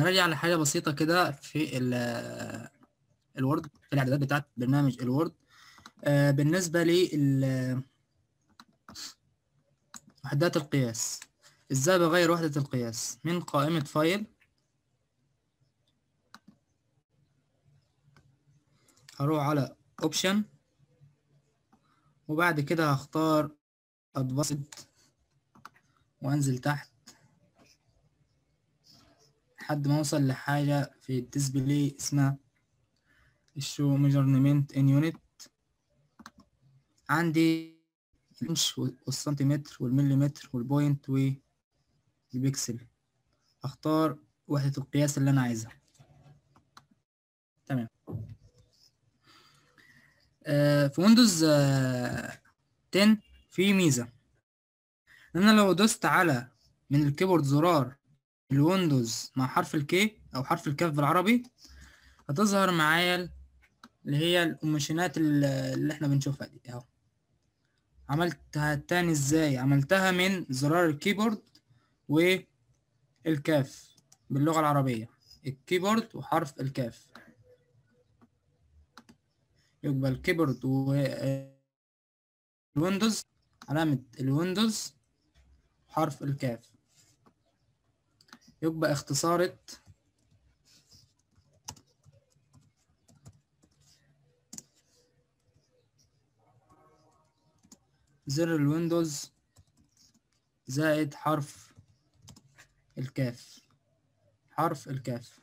هراجع على حاجة بسيطة كده في ال- الوورد في الإعدادات بتاعت برنامج الوورد آه، بالنسبة لل وحدات القياس ازاي بغير وحدة القياس من قائمة فايل هروح على اوبشن وبعد كده هختار ادفانسد وانزل تحت لحد ما اوصل لحاجة في الديسبلاي اسمها الشو ميجرمنت ان يونت عندي الانش والسنتيمتر والمليمتر والبوينت والبيكسل اختار وحدة القياس اللي انا عايزها تمام آه في ويندوز آه 10 في ميزة ان انا لو دوست على من الكيبورد زرار الويندوز مع حرف الكي او حرف الكاف بالعربي هتظهر معايا اللي هي القماشينات اللي احنا بنشوفها دي اهو عملتها تاني ازاي عملتها من زرار الكيبورد والكاف باللغة العربية الكيبورد وحرف الكاف يبقى الكيبورد والويندوز علامة الويندوز حرف الكاف يبقى اختصارة زر الويندوز زائد حرف الكاف حرف الكاف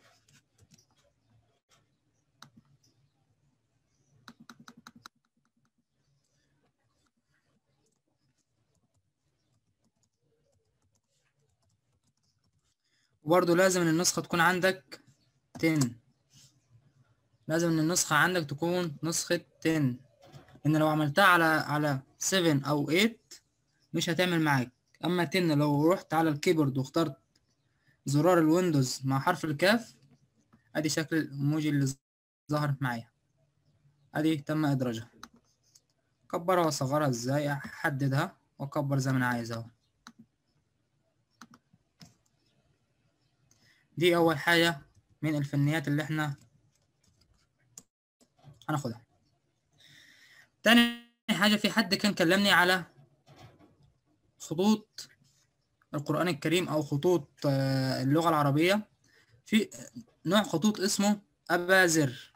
وبرضه لازم ان النسخة تكون عندك 10 لازم ان النسخة عندك تكون نسخة 10 ان لو عملتها على على 7 او 8 مش هتعمل معاك اما 10 لو رحت على الكيبورد واخترت زرار الويندوز مع حرف الكاف ادي شكل الايموجي اللي ظهرت معايا ادي تم ادراجها كبرها واصغرها ازاي احددها واكبر زي ما انا عايز اهو دي اول حاجة من الفنيات اللي احنا هناخدها تاني حاجة في حد كان كلمني على خطوط القرآن الكريم أو خطوط اللغة العربية في نوع خطوط اسمه أبازر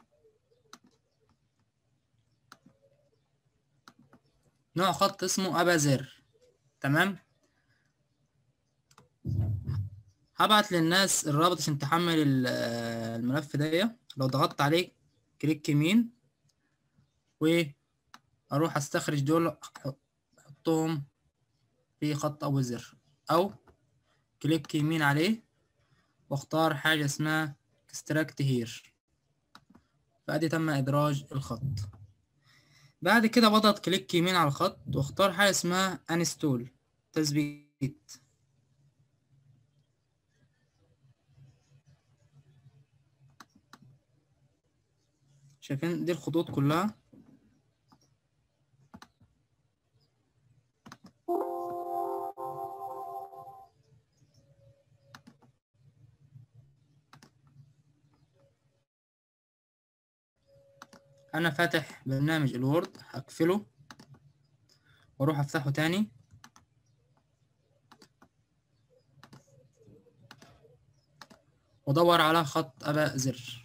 نوع خط اسمه أبازر تمام هبعت للناس الرابط عشان تحمل الملف ده لو ضغطت عليه كليك يمين واروح استخرج دول احطهم في خط ابو زر او كليك يمين عليه واختار حاجة اسمها اكستراكت هير فادي تم ادراج الخط بعد كده بضغط كليك يمين على الخط واختار حاجة اسمها انستول تثبيت شايفين دي الخطوط كلها انا فاتح برنامج الوورد هقفله واروح افتحه تاني وادور على خط ابا زر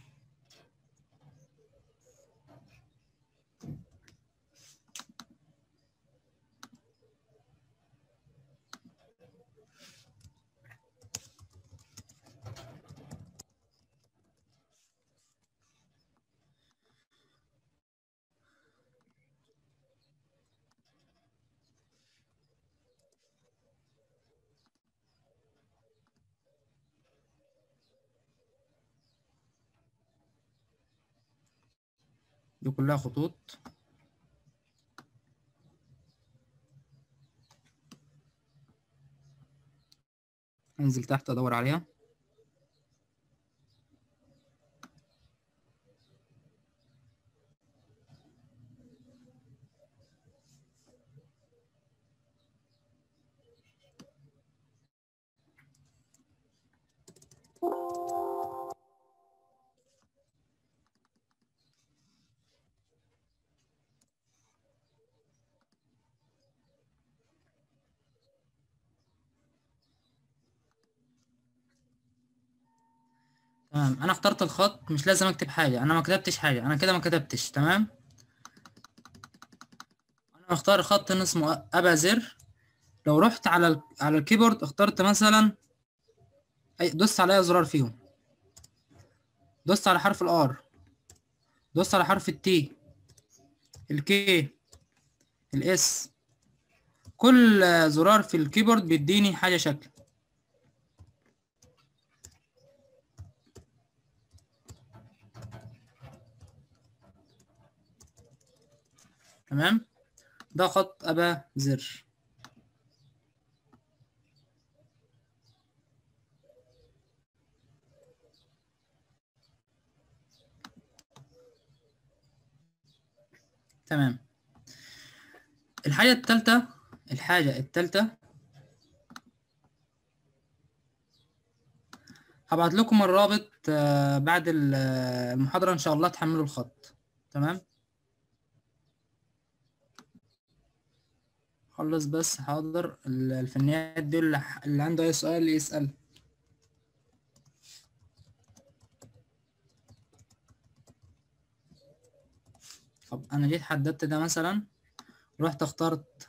دي كلها خطوط انزل تحت ادور عليها تمام انا اخترت الخط مش لازم اكتب حاجه انا ما كتبتش حاجه انا كده ما كتبتش تمام انا اختار خط إن اسمه ابا زر لو رحت على ال... على الكيبورد اخترت مثلا اي دوست على اي زرار فيهم دوست على حرف الار دوست على حرف التي الكي الاس كل زرار في الكيبورد بيديني حاجه شكل تمام ده خط أبا زر تمام الحاجة التالتة الحاجة التالتة هبعت لكم الرابط آه، بعد ال- آه، المحاضرة إن شاء الله تحملوا الخط تمام خلص بس حاضر ال- الفنيات دول اللي ح- اللي عنده أي سؤال يسأل طب أنا جيت حددت ده مثلا رحت اخترت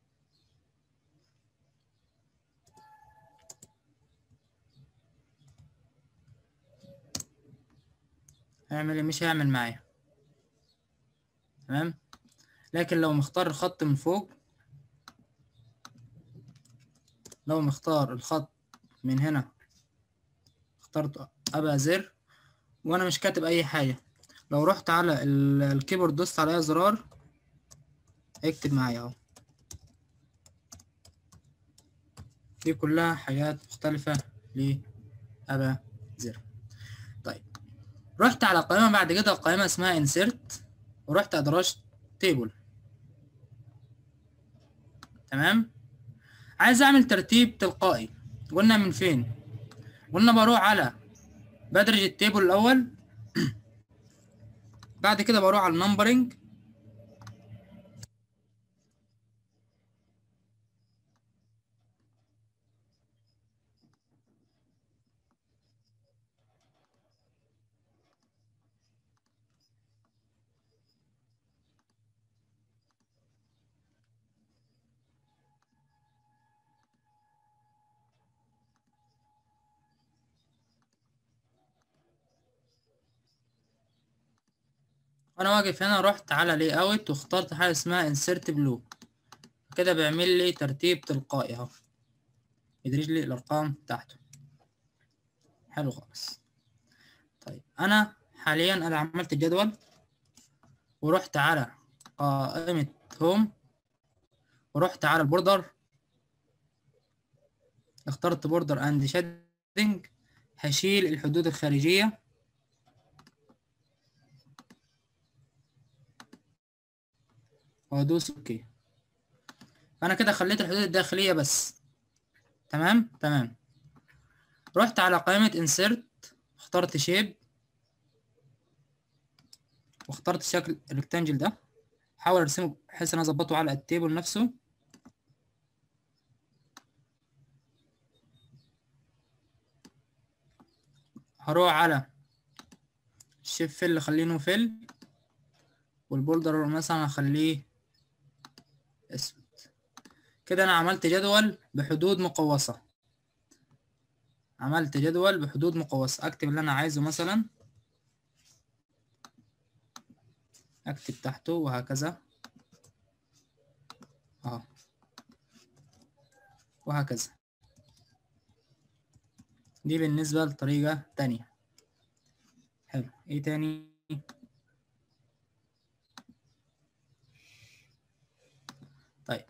هيعمل ايه مش هيعمل معايا تمام لكن لو مختار الخط من فوق لو مختار الخط من هنا اخترت ابا زر وانا مش كاتب اي حاجة لو رحت على ال- الكيبورد دوست على اي زرار اكتب معايا اهو دي كلها حاجات مختلفة لأبا زر طيب رحت على قائمة بعد كده قائمة اسمها insert ورحت أدرجت table تمام عايز أعمل ترتيب تلقائي قلنا من فين قلنا بروح على بدرج التيبل الأول بعد كده بروح على النمبرنج وانا واقف هنا رحت على لي اوت واخترت حاجه اسمها انسيرت بلو كده بيعمل لي ترتيب تلقائي اهو يدرج لي الارقام بتاعته حلو خالص طيب انا حاليا انا عملت الجدول ورحت على قائمه هوم ورحت على البوردر اخترت بوردر اند شادنج هشيل الحدود الخارجيه وادوس اوكي انا كده خليت الحدود الداخليه بس تمام تمام رحت على قائمه انسيرت اخترت شيب واخترت شكل الريكتانجل ده حاول ارسمه بحيث ان اظبطه على التيبل نفسه هروح على الشيب فيل اخليه فيل والبولدر مثلا اخليه اسود كده انا عملت جدول بحدود مقوسة عملت جدول بحدود مقوسة اكتب اللي انا عايزه مثلا اكتب تحته وهكذا اهو وهكذا دي بالنسبة لطريقة تانية حلو ايه تاني طيب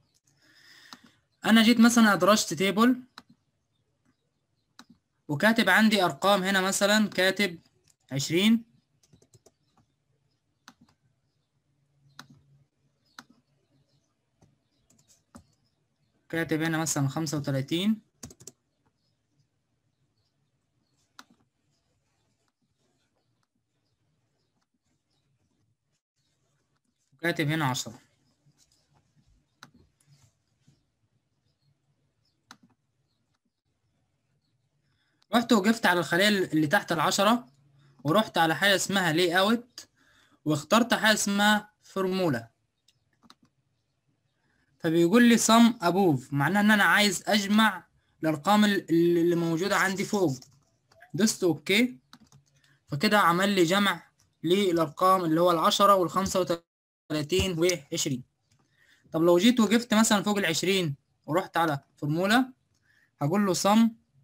انا جيت مثلا ادرجت تيبل وكاتب عندي ارقام هنا مثلا كاتب عشرين كاتب هنا مثلا خمسة وتلاتين وكاتب هنا عشرة رحت رحت وقفت على الخلية اللي تحت العشرة ورحت على حاجة اسمها لي اوت واخترت حاجة اسمها فورمولا فبيقول لي sum above معناه ان انا عايز اجمع الارقام ال- اللي موجودة عندي فوق دوست اوكي فكده عمل لي جمع للارقام اللي هو العشرة والخمسة وتلاتين وعشرين طب لو جيت وقفت مثلا فوق العشرين ورحت على فورمولا هقول له sum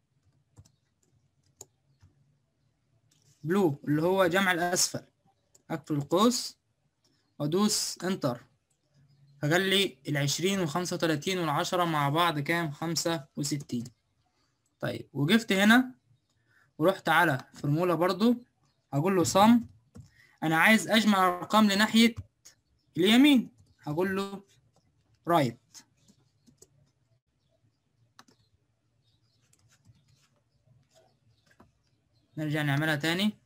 بلو اللي هو جمع الأسفل أقفل القوس وأدوس انتر فقال لي العشرين والخمسة وتلاتين والعشرة مع بعض كام خمسة وستين طيب وقفت هنا ورحت على فورمولا برضو هقول له sum أنا عايز أجمع الأرقام لناحية اليمين هقول له right نرجع نعملها تاني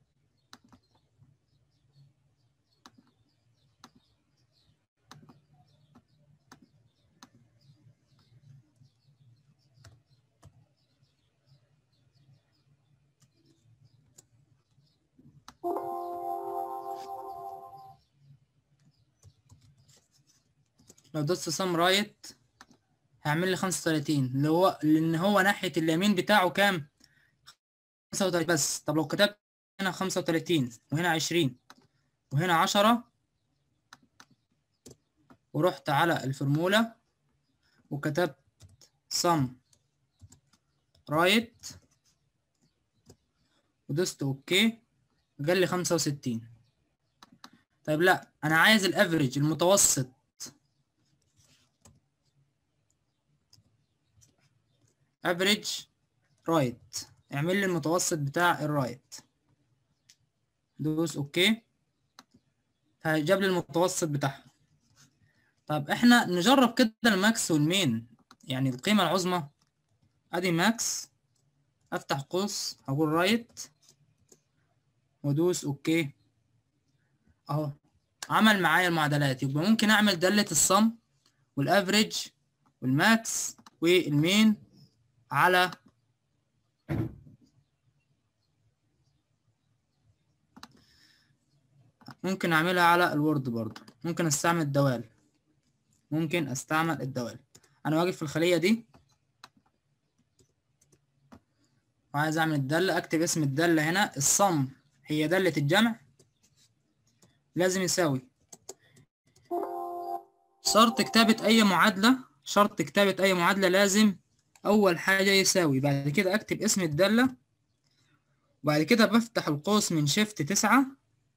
لو دوست سم رايت هيعمل لي 35 اللي هو لان هو ناحية اليمين بتاعه كام 35 بس طب لو كتبت هنا 35 وهنا 20 وهنا 10 ورحت على الفورمولا وكتبت sum رايت ودوست اوكي قال لي 65 طيب لا انا عايز الافريج المتوسط افريج رايت اعمل لي المتوسط بتاع الرايت دوس اوكي هيجاب لي المتوسط بتاعها طب احنا نجرب كده الماكس والمين يعني القيمة العظمى ادي ماكس افتح قوس هقول رايت وادوس اوكي اهو عمل معايا المعادلات يبقى ممكن اعمل دالة الصم والافريج والماكس والمين على ممكن اعملها على الوورد برضو ممكن استعمل الدوال ممكن استعمل الدوال انا واقف في الخلية دي وعايز اعمل الدالة اكتب اسم الدالة هنا الصم هي دالة الجمع لازم يساوي شرط كتابة اي معادلة شرط كتابة اي معادلة لازم اول حاجة يساوي بعد كده اكتب اسم الدالة وبعد كده بفتح القوس من شيفت تسعة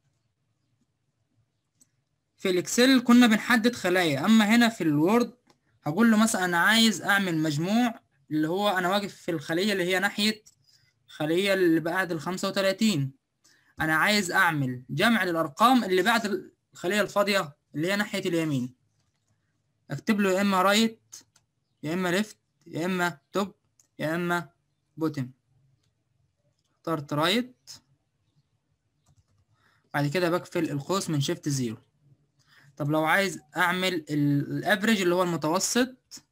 في الاكسل كنا بنحدد خلايا اما هنا في الوورد هقول له مثلا انا عايز اعمل مجموع اللي هو انا واقف في الخلية اللي هي ناحية الخلية اللي بعد الخمسة وتلاتين انا عايز اعمل جمع للارقام اللي بعد الخلية الفاضية اللي هي ناحية اليمين اكتب له يا اما رايت يا اما ليفت يا اما توب يا اما بوتم اخترت رايت بعد كده بقفل القوس من شيفت زيرو طب لو عايز اعمل الافريج اللي هو المتوسط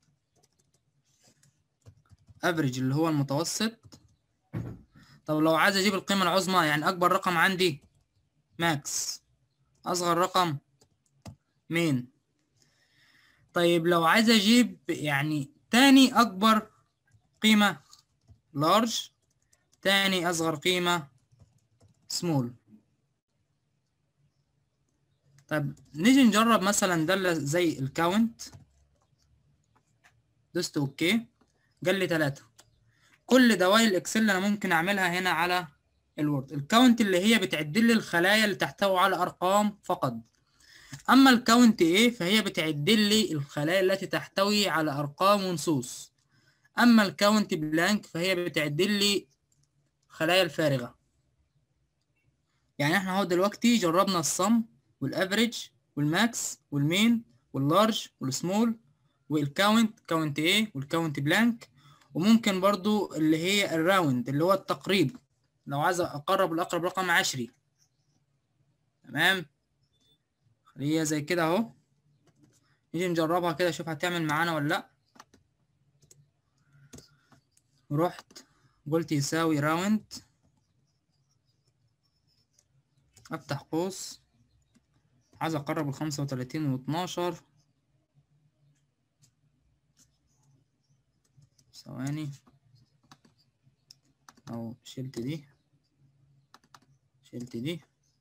افريج اللي هو المتوسط طب لو عايز اجيب القيمة العظمى يعني اكبر رقم عندي ماكس اصغر رقم مين طيب لو عايز اجيب يعني تاني اكبر قيمة لارج تاني اصغر قيمة سمول طب نيجي نجرب مثلا دالة زي الكاونت دوست اوكي قال لي تلاتة كل دوائر الاكسل انا ممكن اعملها هنا على الوورد الكاونت اللي هي بتعد لي الخلايا اللي تحتوي على ارقام فقط اما الكاونت ايه فهي بتعد لي الخلايا التي تحتوي على ارقام ونصوص اما الكاونت بلانك فهي بتعد لي الخلايا الفارغة يعني احنا اهو دلوقتي جربنا الصم والافريج والماكس والمين واللارج والسمول والكاونت كاونت ايه والكاونت بلانك وممكن برضو اللي هي الراوند اللي هو التقريب لو عايز اقرب الاقرب رقم عشري تمام خليها زي كده اهو نيجي نجربها كده اشوف هتعمل معانا ولا لا رحت قلت يساوي راوند افتح قوس عايز اقرب الخمسة وتلاتين واتناشر ثواني او شلت دي شلت دي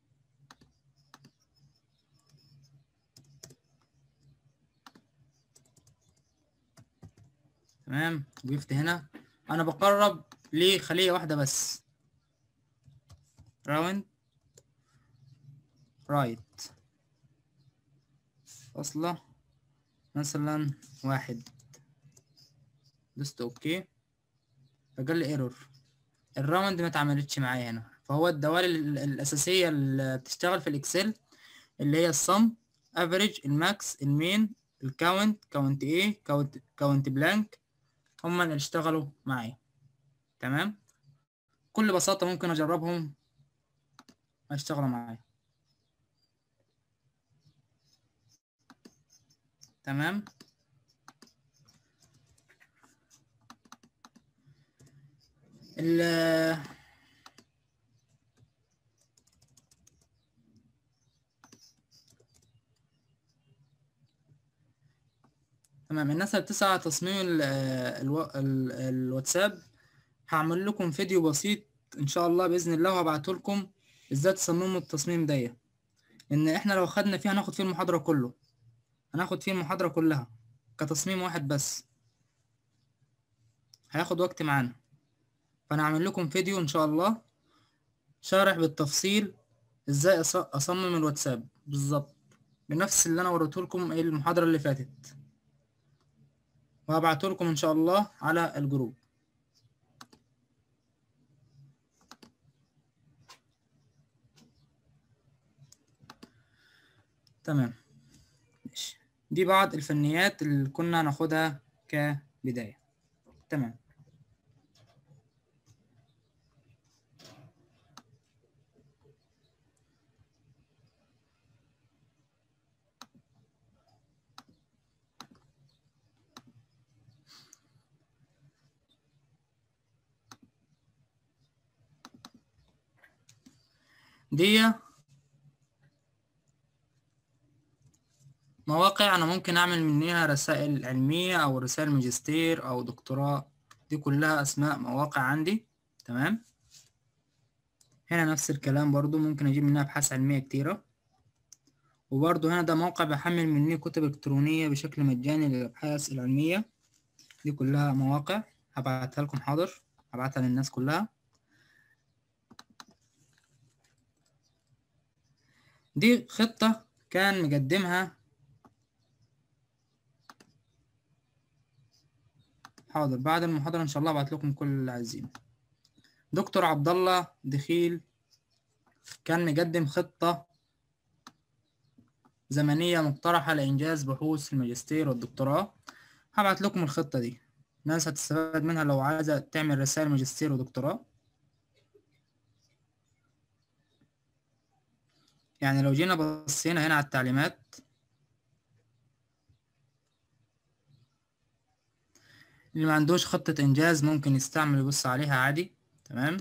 تمام وقفت هنا انا بقرب لخلية واحدة بس راوند رايت فاصلة مثلا واحد دوست اوكي فقال لي ايرور الراوند ما اتعملتش معايا هنا فهو الدوال ال- الاساسيه اللي بتشتغل في الاكسل اللي هي الصم افريج الماكس المين الكاونت كاونت ايه كاونت كاونت بلانك هما اللي اشتغلوا معايا تمام بكل بساطه ممكن اجربهم اشتغلوا معايا تمام ال تمام الناس اللي بتسعى تصميم ال الو ال الواتساب هعمل لكم فيديو بسيط ان شاء الله باذن الله وهبعته لكم ازاي تصمموا التصميم ده ان احنا لو خدنا فيه هناخد فيه المحاضره كله هناخد فيه المحاضره كلها كتصميم واحد بس هياخد وقت معانا فانا هعمل لكم فيديو ان شاء الله شارح بالتفصيل ازاي أص- اصمم الواتساب بالظبط بنفس اللي انا وريته لكم المحاضره اللي فاتت وهبعته لكم ان شاء الله على الجروب تمام ماشي دي بعض الفنيات اللي كنا هناخدها كبداية تمام دي مواقع انا ممكن اعمل منها رسائل علمية او رسائل ماجستير او دكتوراه دي كلها اسماء مواقع عندي تمام هنا نفس الكلام برضو ممكن اجيب منها ابحاث علمية كتيرة وبرضو هنا ده موقع بحمل منه كتب الكترونية بشكل مجاني للابحاث العلمية دي كلها مواقع هبعتها لكم حاضر هبعتها للناس كلها دي خطة كان مقدمها حاضر بعد المحاضرة إن شاء الله أبعت لكم كل اللي عايزينه دكتور عبد الله دخيل كان مقدم خطة زمنية مقترحة لإنجاز بحوث الماجستير والدكتوراه هبعت لكم الخطة دي ناس هتستفاد منها لو عايزة تعمل رسائل ماجستير ودكتوراه يعني لو جينا بصينا هنا على التعليمات اللي ما عندوش خطة إنجاز ممكن يستعمل يبص عليها عادي تمام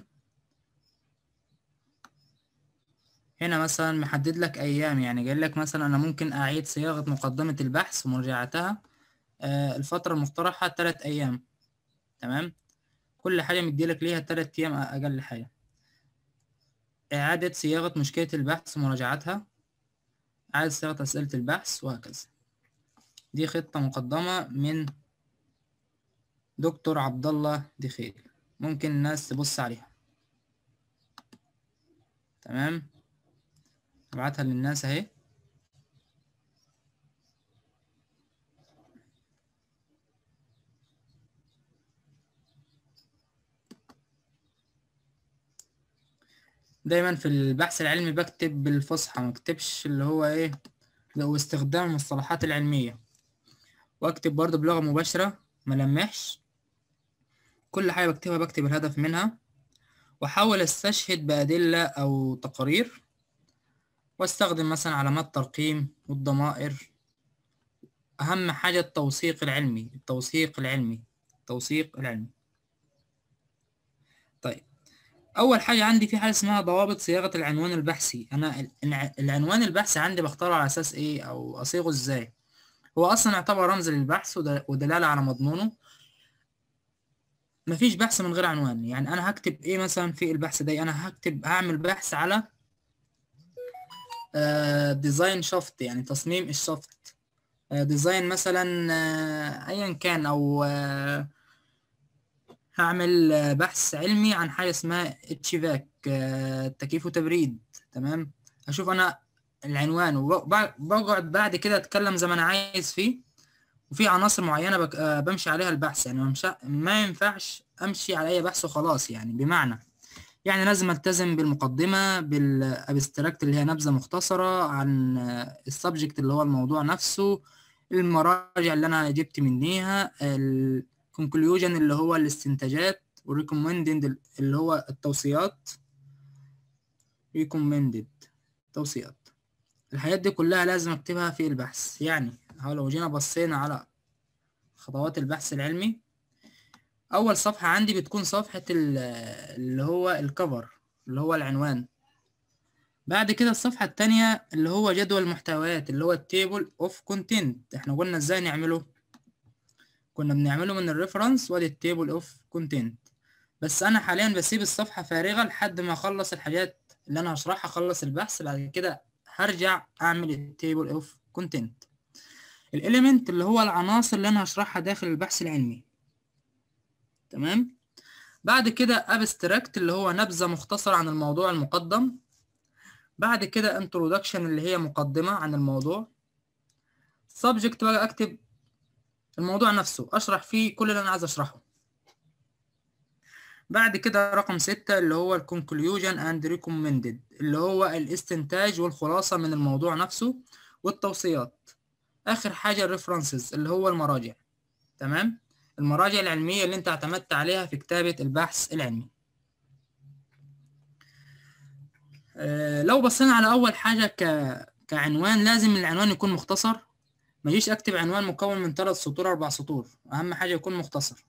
هنا مثلا محدد لك أيام يعني قال لك مثلا أنا ممكن أعيد صياغة مقدمة البحث ومراجعتها آه الفترة المقترحة تلات أيام تمام كل حاجة مديلك ليها تلات أيام أقل حاجة إعادة صياغة مشكلة البحث ومراجعتها إعادة صياغة أسئلة البحث وهكذا دي خطة مقدمة من دكتور عبد الله دخيل ممكن الناس تبص عليها تمام ابعتها للناس اهي دايما في البحث العلمي بكتب بالفصحى ما اكتبش اللي هو ايه لو استخدام المصطلحات العلمية واكتب برضه بلغة مباشرة ملمحش كل حاجة بكتبها بكتب الهدف منها واحاول استشهد بأدلة او تقارير واستخدم مثلا علامات ترقيم والضمائر اهم حاجة التوثيق العلمي التوثيق العلمي التوثيق العلمي اول حاجه عندي في حاجه اسمها ضوابط صياغه العنوان البحثي انا ال- الع- العنوان البحثي عندي بختاره على اساس ايه او اصيغه ازاي هو اصلا يعتبر رمز للبحث ود- ودلاله على مضمونه مفيش بحث من غير عنوان يعني انا هكتب ايه مثلا في البحث ده انا هكتب هعمل بحث على ديزاين شفت يعني تصميم الشفت ديزاين مثلا آه، ايا كان او آه، هعمل آه، بحث علمي عن حاجه اسمها اتشيفاك آه، تكييف وتبريد تمام اشوف انا العنوان وبقعد بعد كده اتكلم زي ما انا عايز فيه وفي عناصر معينه بك... آه، بمشي عليها البحث يعني ما مش- ما ينفعش امشي على اي بحث وخلاص يعني بمعنى يعني لازم التزم بالمقدمه بالابستراكت اللي هي نبذه مختصره عن السبجكت اللي هو الموضوع نفسه المراجع اللي انا جبت منيها الكونكلوجن اللي هو الاستنتاجات والريكومندد اللي هو التوصيات ريكومندد توصيات الحاجات دي كلها لازم اكتبها في البحث يعني أهو لو جينا بصينا على خطوات البحث العلمي اول صفحة عندي بتكون صفحة ال- اللي هو الكفر اللي هو العنوان بعد كده الصفحة التانية اللي هو جدول المحتويات اللي هو التيبل اوف كونتنت احنا قلنا ازاي نعمله كنا بنعمله من الريفرنس وادي التيبل اوف كونتنت بس انا حاليا بسيب الصفحة فارغة لحد ما اخلص الحاجات اللي انا هشرحها اخلص البحث بعد كده هرجع اعمل التيبل اوف كونتنت الاليمنت اللي هو العناصر اللي انا هشرحها داخل البحث العلمي تمام بعد كده ابستراكت اللي هو نبذة مختصرة عن الموضوع المقدم بعد كده introduction اللي هي مقدمة عن الموضوع subject بقى اكتب الموضوع نفسه اشرح فيه كل اللي انا عايز اشرحه بعد كده رقم ستة اللي هو ال conclusion and recommended اللي هو الاستنتاج والخلاصة من الموضوع نفسه والتوصيات اخر حاجة ال references اللي هو المراجع تمام المراجع العلمية اللي انت اعتمدت عليها في كتابة البحث العلمي آه، لو بصينا على اول حاجة ك... كعنوان لازم العنوان يكون مختصر ما يجيش اكتب عنوان مكون من ثلاث سطور اربع سطور اهم حاجة يكون مختصر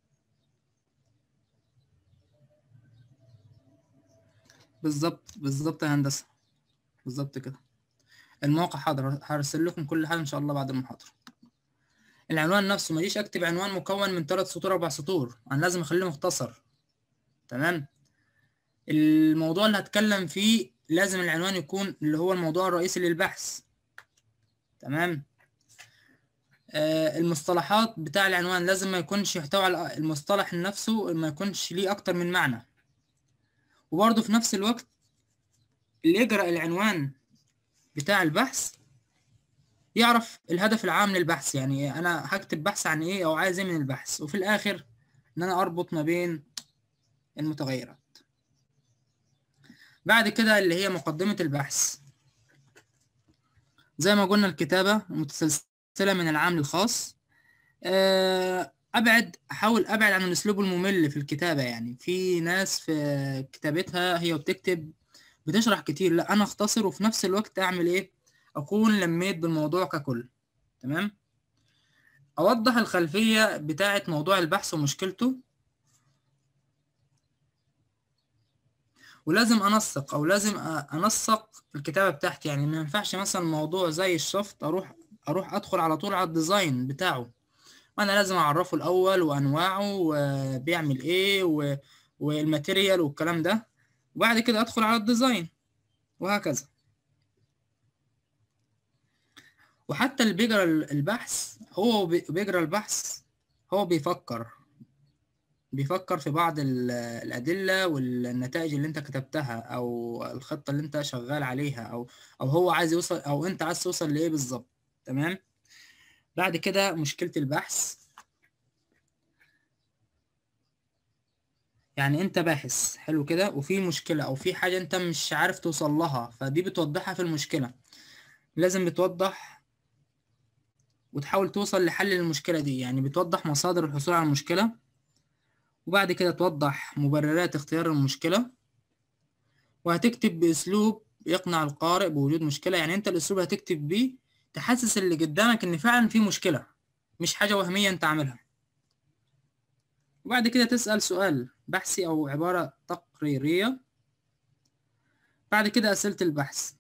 بالظبط بالظبط يا هندسة بالظبط كده الموقع حاضر هرسل لكم كل حاجة ان شاء الله بعد المحاضرة العنوان نفسه ما يجيش اكتب عنوان مكون من ثلاث سطور اربع سطور انا لازم اخليه مختصر تمام الموضوع اللي هتكلم فيه لازم العنوان يكون اللي هو الموضوع الرئيسي للبحث تمام آه المصطلحات بتاع العنوان لازم ما يكونش يحتوي على المصطلح نفسه ما يكونش ليه اكتر من معنى وبرضه في نفس الوقت اللي يقرأ العنوان بتاع البحث يعرف الهدف العام للبحث يعني انا هكتب بحث عن ايه او عايز ايه من البحث وفي الاخر ان انا اربط ما بين المتغيرات بعد كده اللي هي مقدمة البحث زي ما قلنا الكتابة متسلسلة من العام للخاص آه، ابعد احاول ابعد عن الاسلوب الممل في الكتابة يعني في ناس في كتابتها هي بتكتب بتشرح كتير لا انا اختصر وفي نفس الوقت اعمل ايه اكون لميت بالموضوع ككل تمام اوضح الخلفية بتاعة موضوع البحث ومشكلته ولازم انسق او لازم أ- انسق الكتابة بتاعتي يعني ما ينفعش مثلا موضوع زي الشفط اروح اروح ادخل على طول على الديزاين بتاعه انا لازم اعرفه الاول وانواعه وبيعمل ايه و... والماتيريال والكلام ده وبعد كده ادخل على الديزاين وهكذا وحتى اللي بيقرا البحث هو بي- بيقرا البحث هو بيفكر بيفكر في بعض ال- الأدلة والنتائج اللي انت كتبتها او الخطة اللي انت شغال عليها او او هو عايز يوصل او انت عايز توصل لايه بالظبط تمام بعد كده مشكلة البحث يعني انت باحث حلو كده وفي مشكلة او في حاجة انت مش عارف توصل لها فدي بتوضحها في المشكلة لازم بتوضح وتحاول توصل لحل المشكلة دي يعني بتوضح مصادر الحصول على المشكلة وبعد كده توضح مبررات اختيار المشكلة وهتكتب بأسلوب يقنع القارئ بوجود مشكلة يعني انت الأسلوب هتكتب بيه تحسس اللي قدامك ان فعلا في مشكلة مش حاجة وهمية انت عاملها وبعد كده تسأل سؤال بحثي أو عبارة تقريرية بعد كده أسئلة البحث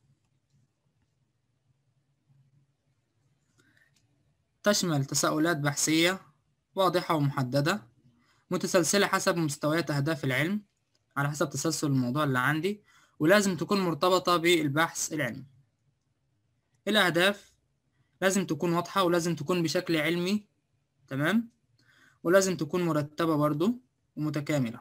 تشمل تساؤلات بحثية واضحة ومحددة متسلسلة حسب مستويات أهداف العلم على حسب تسلسل الموضوع اللي عندي ولازم تكون مرتبطة بالبحث العلمي الأهداف لازم تكون واضحة ولازم تكون بشكل علمي تمام ولازم تكون مرتبة برضو ومتكاملة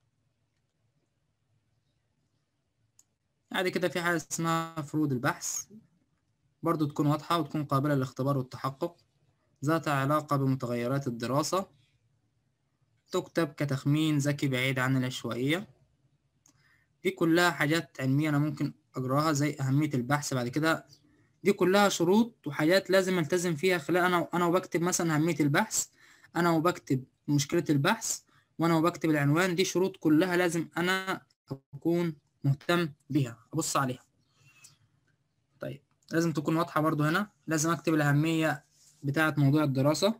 بعد كده في حاجة اسمها فروض البحث برضو تكون واضحة وتكون قابلة للاختبار والتحقق ذات علاقة بمتغيرات الدراسة تكتب كتخمين ذكي بعيد عن العشوائية دي كلها حاجات علمية أنا ممكن أجراها زي أهمية البحث بعد كده دي كلها شروط وحاجات لازم ألتزم فيها خلال أنا أنا وبكتب مثلا أهمية البحث أنا وبكتب مشكلة البحث وأنا وبكتب العنوان دي شروط كلها لازم أنا أكون مهتم بيها أبص عليها طيب لازم تكون واضحة برضو هنا لازم أكتب الأهمية بتاعة موضوع الدراسة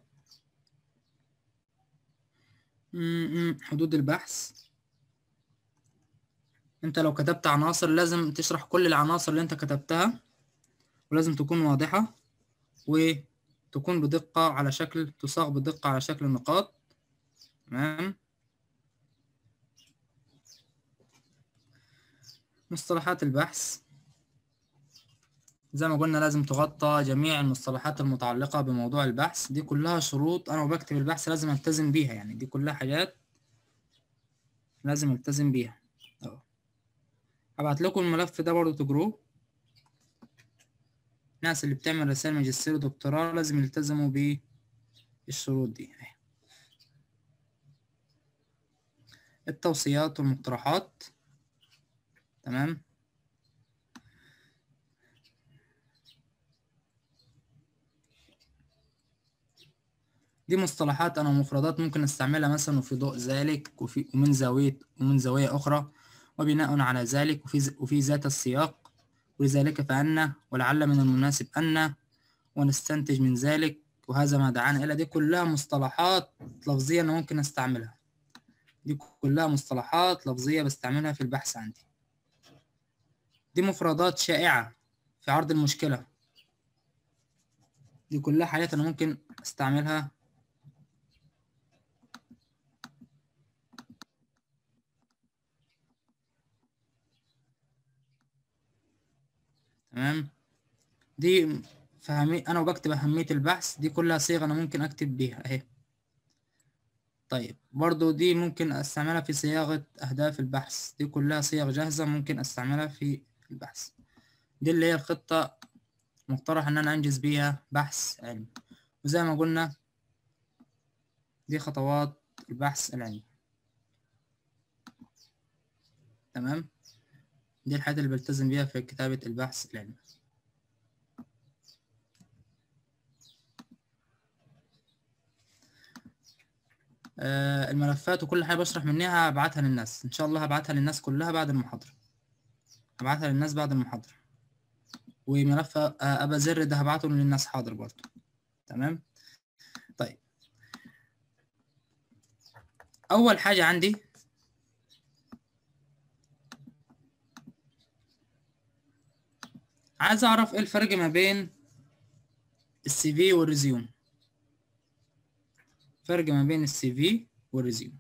حدود البحث انت لو كتبت عناصر لازم تشرح كل العناصر اللي انت كتبتها ولازم تكون واضحة وتكون بدقة على شكل تصاغ بدقة على شكل نقاط تمام مصطلحات البحث زي ما قلنا لازم تغطى جميع المصطلحات المتعلقة بموضوع البحث دي كلها شروط أنا وبكتب البحث لازم ألتزم بيها يعني دي كلها حاجات لازم ألتزم بيها أهو هبعت لكم الملف ده برضه تجروه الناس اللي بتعمل رسائل ماجستير ودكتوراه لازم يلتزموا بالشروط دي التوصيات والمقترحات تمام دي مصطلحات أنا ومفردات ممكن أستعملها مثلا وفي ضوء ذلك وفي ومن زاوية ومن زاوية أخرى وبناء على ذلك وفي وفي ذات السياق ولذلك فأن ولعل من المناسب أن ونستنتج من ذلك وهذا ما دعانا إلى دي كلها مصطلحات لفظية أنا ممكن أستعملها دي كلها مصطلحات لفظية بستعملها في البحث عندي دي مفردات شائعة في عرض المشكلة دي كلها حاجات أنا ممكن أستعملها تمام دي فهمي انا وبكتب اهمية البحث دي كلها صيغ انا ممكن اكتب بيها اهي طيب برضو دي ممكن استعملها في صياغة اهداف البحث دي كلها صيغ جاهزة ممكن استعملها في البحث دي اللي هي الخطة مقترح ان انا انجز بيها بحث علمي وزي ما قلنا دي خطوات البحث العلمي تمام دي الحاجات اللي بلتزم بيها في كتابة البحث العلمي آه الملفات وكل حاجة بشرح منها هبعتها للناس إن شاء الله هبعتها للناس كلها بعد المحاضرة هبعتها للناس بعد المحاضرة وملف آه أبا زر ده هبعته للناس حاضر برضه تمام طيب أول حاجة عندي عايز اعرف ايه الفرق ما بين السي في والريزيوم فرق ما بين السي في والريزيوم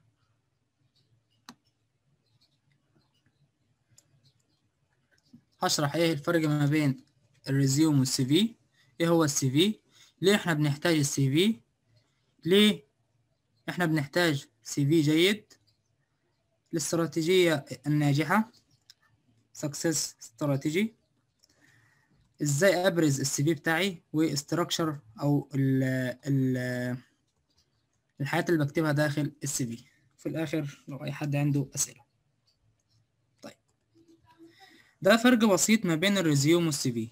هشرح ايه الفرق ما بين الريزيوم والسي في ايه هو السي في ليه احنا بنحتاج السي في ليه احنا بنحتاج سي في جيد الاستراتيجية الناجحة success strategy ازاي ابرز السي في بتاعي واستراكشر او ال ال الحاجات اللي بكتبها داخل السي في في الاخر لو اي حد عنده اسئله طيب ده فرق بسيط ما بين الريزيوم والسي في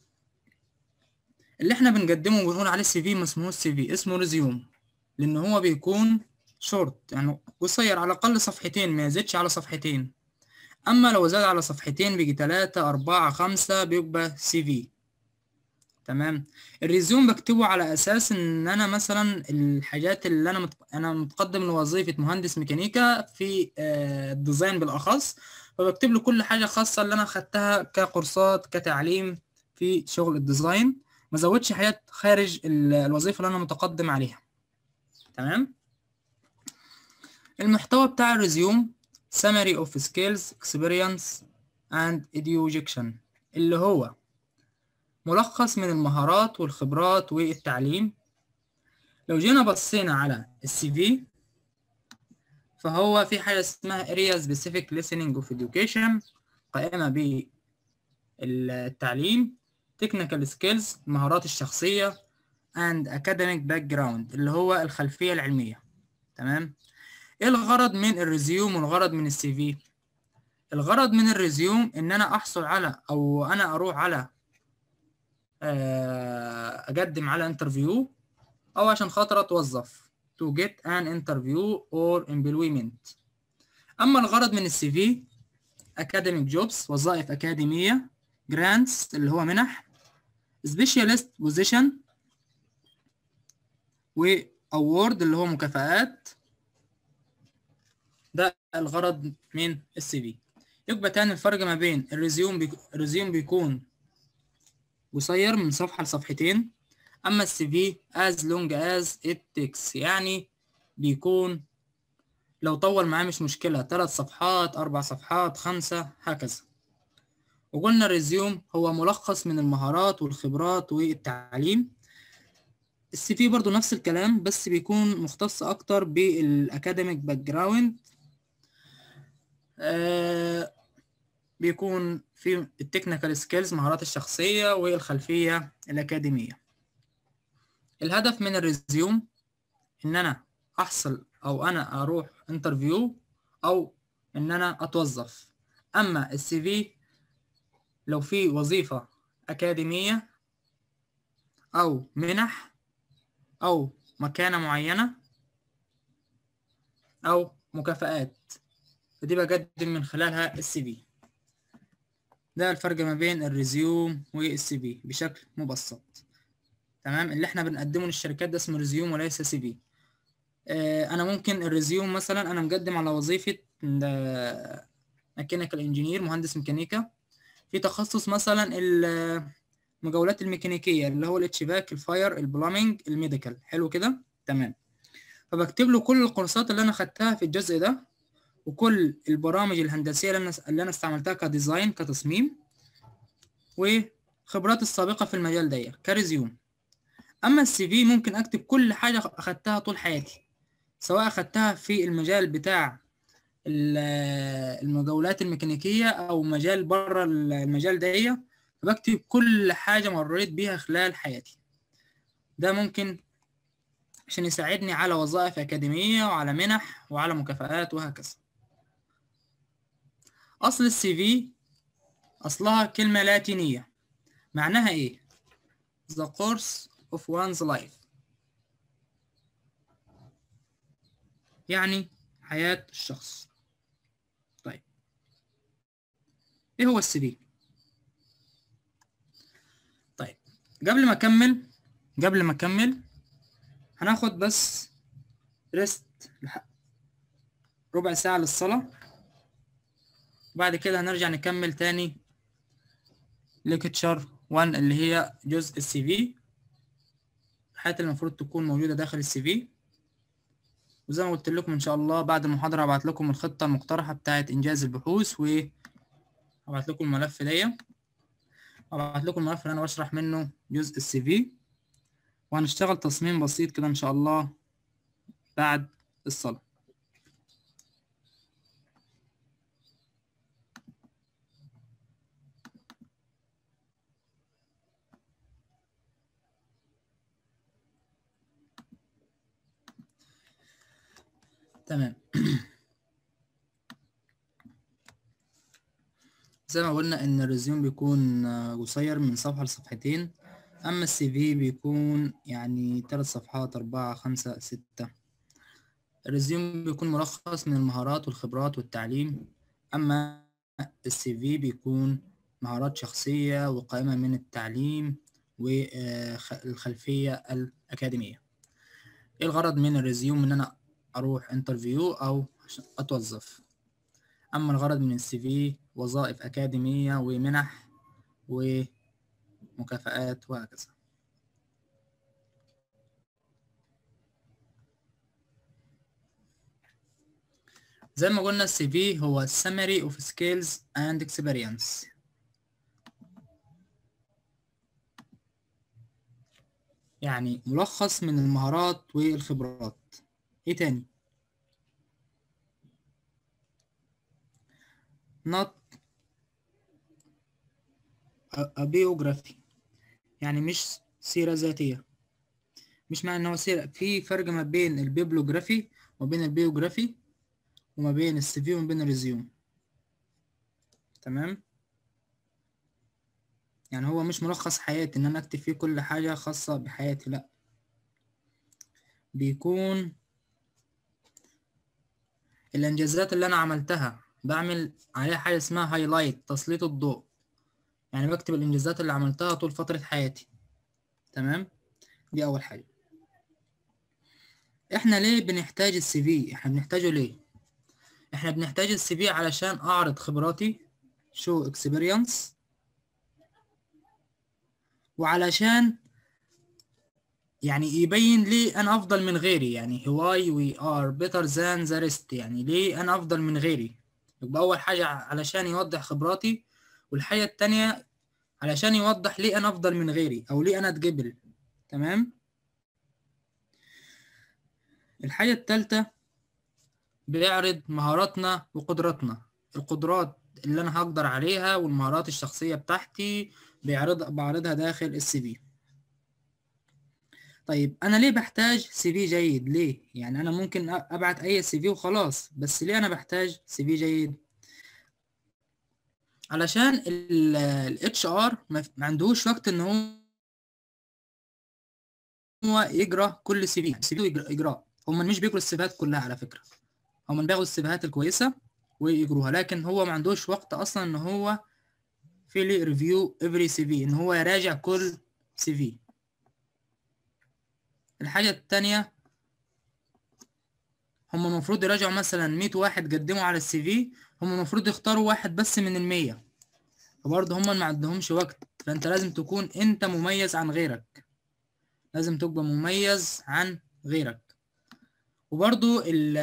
اللي احنا بنقدمه وبنقول عليه السي في ما اسمهوش سي في اسمه ريزيوم لان هو بيكون شورت يعني قصير على الاقل صفحتين ما يزيدش على صفحتين اما لو زاد على صفحتين بيجي تلاتة اربعة خمسة بيبقى سي في تمام الريزيوم بكتبه على اساس ان انا مثلا الحاجات اللي انا مت... انا متقدم لوظيفه مهندس ميكانيكا في آه، الديزاين بالاخص فبكتب له كل حاجه خاصه اللي انا خدتها ككورسات كتعليم في شغل الديزاين ما زودش حاجات خارج ال- الوظيفه اللي انا متقدم عليها تمام المحتوى بتاع الريزيوم summary of skills experience and education اللي هو ملخص من المهارات والخبرات والتعليم لو جينا بصينا على السي في فهو في حاجة اسمها area specific listening of education قائمة بالتعليم technical skills المهارات الشخصية and academic background اللي هو الخلفية العلمية تمام ايه الغرض من الريزيوم والغرض من السي في الغرض من الريزيوم ان انا احصل على او انا اروح على آه، اقدم على انترفيو او عشان خاطر اتوظف to get an interview or employment اما الغرض من السي في academic jobs وظائف اكاديميه grants اللي هو منح specialist position و award اللي هو مكافآت ده الغرض من السي في يبقى تاني الفرق ما بين الريزيوم بيك... الريزيوم بيكون قصير من صفحة لصفحتين أما السي في as long as it takes يعني بيكون لو طول معاه مش مشكلة ثلاث صفحات أربع صفحات خمسة هكذا وقلنا الريزيوم هو ملخص من المهارات والخبرات والتعليم السي في برضو نفس الكلام بس بيكون مختص أكتر بالأكاديميك باك جراوند آه بيكون في التكنيكال سكيلز مهارات الشخصية والخلفية الأكاديمية الهدف من الريزيوم إن أنا أحصل أو أنا أروح انترفيو أو إن أنا أتوظف أما السي في لو في وظيفة أكاديمية أو منح أو مكانة معينة أو مكافآت فدي بقدم من خلالها السي في ده الفرق ما بين الريزيوم والسي في بشكل مبسط تمام اللي احنا بنقدمه للشركات ده اسمه ريزيوم وليس سي في اه انا ممكن الريزيوم مثلا انا مقدم على وظيفة ميكانيكال انجينير مهندس ميكانيكا في تخصص مثلا المجاولات الميكانيكية اللي هو الاتشباك الفاير البلامينج الميديكال حلو كده تمام فبكتب له كل الكورسات اللي انا خدتها في الجزء ده وكل البرامج الهندسيه اللي انا اللي انا استعملتها كديزاين كتصميم وخبراتي السابقه في المجال ده كريزيوم اما السي في ممكن اكتب كل حاجه اخدتها طول حياتي سواء اخدتها في المجال بتاع المجاولات الميكانيكيه او مجال بره المجال ده فبكتب كل حاجه مريت بيها خلال حياتي ده ممكن عشان يساعدني على وظائف أكاديمية وعلى منح وعلى مكافآت وهكذا أصل السي في أصلها كلمة لاتينية معناها إيه؟ The course of one's life يعني حياة الشخص طيب إيه هو السي في؟ طيب قبل ما أكمل قبل ما أكمل هناخد بس ريست ربع ساعة للصلاة وبعد كده هنرجع نكمل تاني ليكتشر 1 اللي هي جزء السي في الحاجات اللي المفروض تكون موجودة داخل السي في وزي ما قلت لكم ان شاء الله بعد المحاضرة هبعت لكم الخطة المقترحة بتاعة انجاز البحوث و هبعت لكم الملف دي هبعت لكم الملف اللي انا بشرح منه جزء السي في وهنشتغل تصميم بسيط كده ان شاء الله بعد الصلاة تمام زي ما قلنا ان الريزيوم بيكون قصير من صفحة لصفحتين اما السي في بيكون يعني ثلاث صفحات اربعة خمسة ستة الريزيوم بيكون ملخص من المهارات والخبرات والتعليم اما السي في بيكون مهارات شخصية وقائمة من التعليم والخلفيه الاكاديميه ايه الغرض من الريزيوم ان انا اروح انترفيو او عشان اتوظف اما الغرض من السي في وظائف اكاديميه ومنح ومكافآت وهكذا زي ما قلنا السي في هو summary of skills and experience يعني ملخص من المهارات والخبرات ايه تاني not a biography يعني مش سيرة ذاتية مش معنى ان هو سيرة في فرق ما بين البيبلوجرافي وما بين البيوجرافي وما بين السي في وما بين الريزيوم تمام يعني هو مش ملخص حياتي ان انا اكتب فيه كل حاجة خاصة بحياتي لا بيكون الانجازات اللي انا عملتها بعمل عليها حاجة اسمها هايلايت تسليط الضوء يعني بكتب الانجازات اللي عملتها طول فترة حياتي تمام دي اول حاجة احنا ليه بنحتاج السي في احنا بنحتاجه ليه احنا بنحتاج السي في علشان اعرض خبراتي شو اكسبيرينس وعلشان يعني يبين لي انا افضل من غيري يعني why we are better than the rest يعني ليه انا افضل من غيري يبقى اول حاجة علشان يوضح خبراتي والحاجة التانية علشان يوضح ليه انا افضل من غيري او ليه انا اتقبل تمام الحاجة التالتة بيعرض مهاراتنا وقدراتنا القدرات اللي انا هقدر عليها والمهارات الشخصية بتاعتي بيعرض بعرضها داخل السي في طيب انا ليه بحتاج سي في جيد ليه يعني انا ممكن ابعت اي سي في وخلاص بس ليه انا بحتاج سي في جيد علشان الاتش ار ما عندهوش وقت ان هو هو يقرا كل سي في سي في يقرا هم مش بيقروا السيفات كلها على فكره هم بياخدوا السيفات الكويسه ويقروها لكن هو ما عندوش وقت اصلا ان هو في لي ريفيو افري سي في ان هو يراجع كل سي في الحاجه التانية هم المفروض يراجعوا مثلا 100 واحد قدموا على السي في هم المفروض يختاروا واحد بس من المية فبرضه هم ما عندهمش وقت فانت لازم تكون انت مميز عن غيرك لازم تبقى مميز عن غيرك وبرضه ال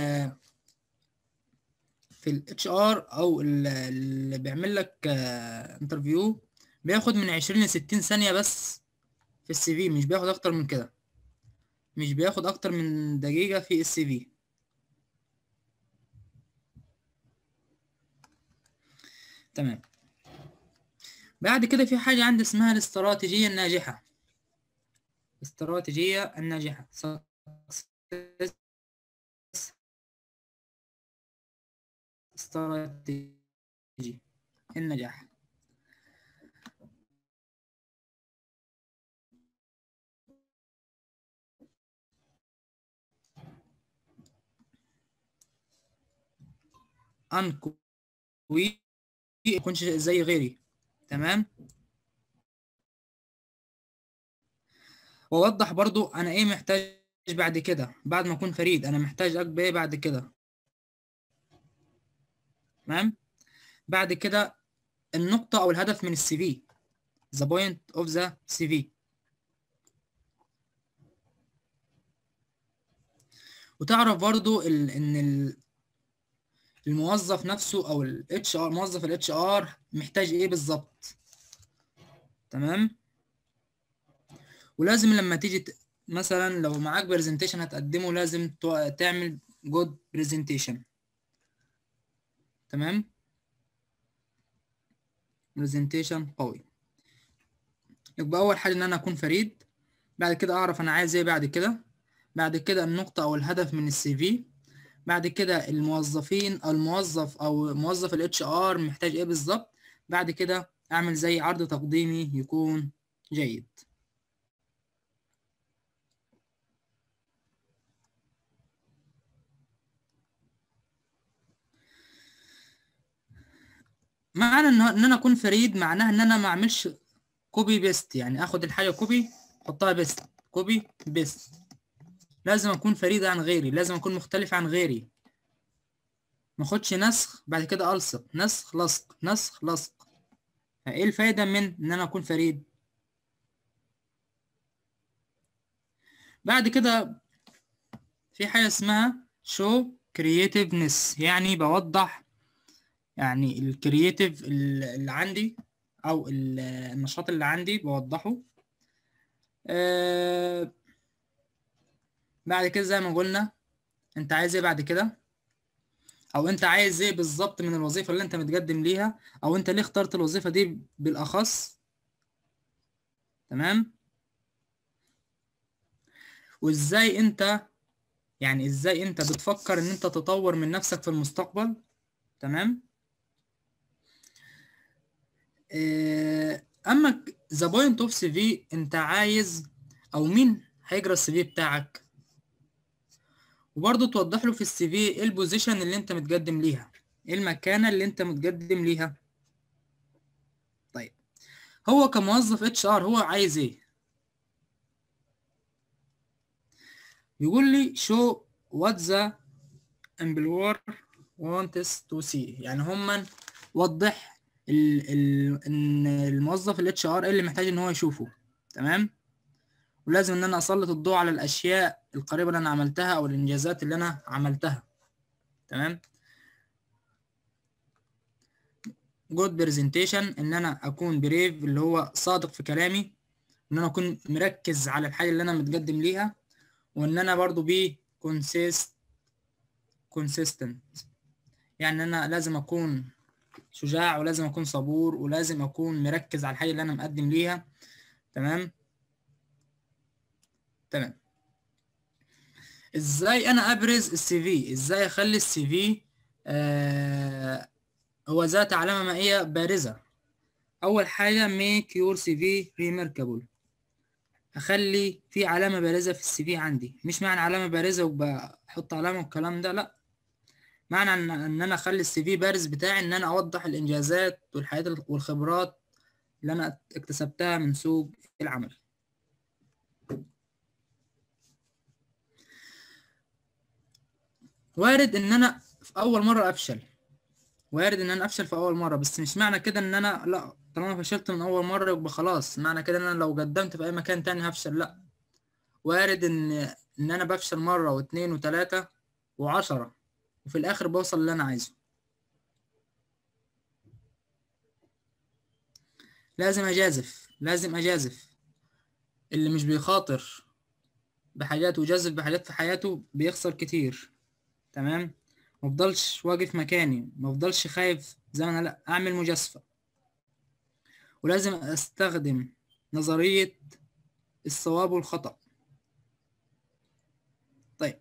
في الاتش ار او اللي بيعمل لك انترفيو بياخد من 20 ل 60 ثانيه بس في السي في مش بياخد اكتر من كده مش بياخد اكتر من دقيقه في السي في تمام بعد كده في حاجه عندي اسمها الاستراتيجيه الناجحه الاستراتيجيه الناجحه استراتيجي النجاح انكوي يكونش زي غيري تمام واوضح برضو انا ايه محتاج بعد كده بعد ما اكون فريد انا محتاج ابقى ايه بعد كده تمام بعد كده النقطة أو الهدف من السي في the point of the CV وتعرف برضو ال إن ال الموظف نفسه أو ال HR موظف ال HR محتاج إيه بالظبط تمام ولازم لما تيجي ت... مثلا لو معاك برزنتيشن هتقدمه لازم تعمل جود برزنتيشن تمام برزنتيشن قوي يبقى اول حاجه ان انا اكون فريد بعد كده اعرف انا عايز ايه بعد كده بعد كده النقطه او الهدف من السي في بعد كده الموظفين او الموظف او موظف الاتش ار محتاج ايه بالظبط بعد كده اعمل زي عرض تقديمي يكون جيد معنى ان انا اكون فريد معناها ان انا ما اعملش كوبي بيست يعني اخد الحاجه كوبي احطها بيست كوبي بيست لازم اكون فريد عن غيري لازم اكون مختلف عن غيري ما اخدش نسخ بعد كده الصق نسخ لصق نسخ لصق ايه الفايده من ان انا اكون فريد بعد كده في حاجه اسمها شو كرييتيفنس يعني بوضح يعني الكرييتيف اللي عندي او النشاط اللي عندي بوضحه آه بعد كده زي ما قلنا انت عايز ايه بعد كده او انت عايز ايه بالظبط من الوظيفه اللي انت متقدم ليها او انت ليه اخترت الوظيفه دي بالاخص تمام وازاي انت يعني ازاي انت بتفكر ان انت تطور من نفسك في المستقبل تمام اما ذا بوينت اوف سي في انت عايز او مين هيجرى السي في بتاعك وبرضه توضح له في السي في ايه البوزيشن اللي انت متقدم ليها ايه المكانه اللي انت متقدم ليها طيب هو كموظف اتش ار هو عايز ايه بيقول لي show what the employer wants to see يعني هم وضح ال ال ان الموظف الاتش ار اللي محتاج ان هو يشوفه تمام ولازم ان انا اسلط الضوء على الاشياء القريبه اللي انا عملتها او الانجازات اللي انا عملتها تمام جود برزنتيشن ان انا اكون بريف اللي هو صادق في كلامي ان انا اكون مركز على الحاجه اللي انا متقدم ليها وان انا برضو بي كونسيست كونسيستنت يعني انا لازم اكون شجاع ولازم اكون صبور ولازم اكون مركز على الحاجه اللي انا مقدم ليها تمام تمام ازاي انا ابرز السي في ازاي اخلي السي في آه هو ذات علامه مائيه بارزه اول حاجه make your CV remarkable اخلي في علامه بارزه في السي في عندي مش معنى علامه بارزه وبحط علامه والكلام ده لا معنى ان ان انا اخلي السي في بارز بتاعي ان انا اوضح الانجازات والحياه والخبرات اللي انا اكتسبتها من سوق العمل وارد ان انا في اول مره افشل وارد ان انا افشل في اول مره بس مش معنى كده ان انا لا طالما فشلت من اول مره يبقى خلاص معنى كده ان انا لو قدمت في اي مكان تاني هفشل لا وارد ان ان انا بفشل مره واثنين وثلاثه وعشرة وفي الاخر بوصل اللي انا عايزه لازم اجازف لازم اجازف اللي مش بيخاطر بحاجات وجازف بحاجات في حياته بيخسر كتير تمام مفضلش واقف مكاني مفضلش خايف زي ما انا لا اعمل مجازفة ولازم استخدم نظرية الصواب والخطأ طيب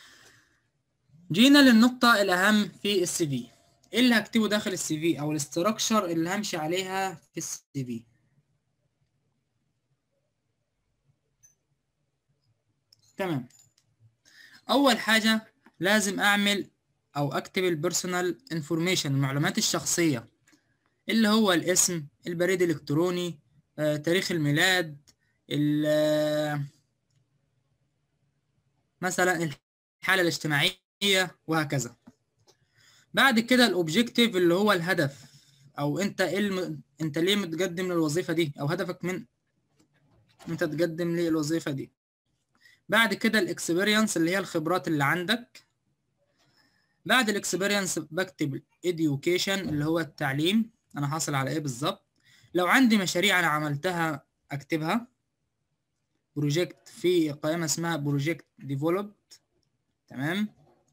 جينا للنقطة الأهم في السي في ايه اللي هكتبه داخل السي في او الاستراكشر اللي همشي عليها في السي في تمام اول حاجة لازم اعمل او اكتب البيرسونال انفورميشن المعلومات الشخصية اللي هو الاسم البريد الالكتروني آه، تاريخ الميلاد مثلا الحالة الاجتماعية وهكذا بعد كده الاوبجيكتيف اللي هو الهدف او انت ايه الم... انت ليه متقدم للوظيفه دي او هدفك من انت تقدم للوظيفه دي بعد كده الاكسبيرينس اللي هي الخبرات اللي عندك بعد الاكسبيرينس بكتب education اللي هو التعليم انا حاصل على ايه بالظبط لو عندي مشاريع انا عملتها اكتبها بروجكت في قائمه اسمها بروجكت ديفلوبد تمام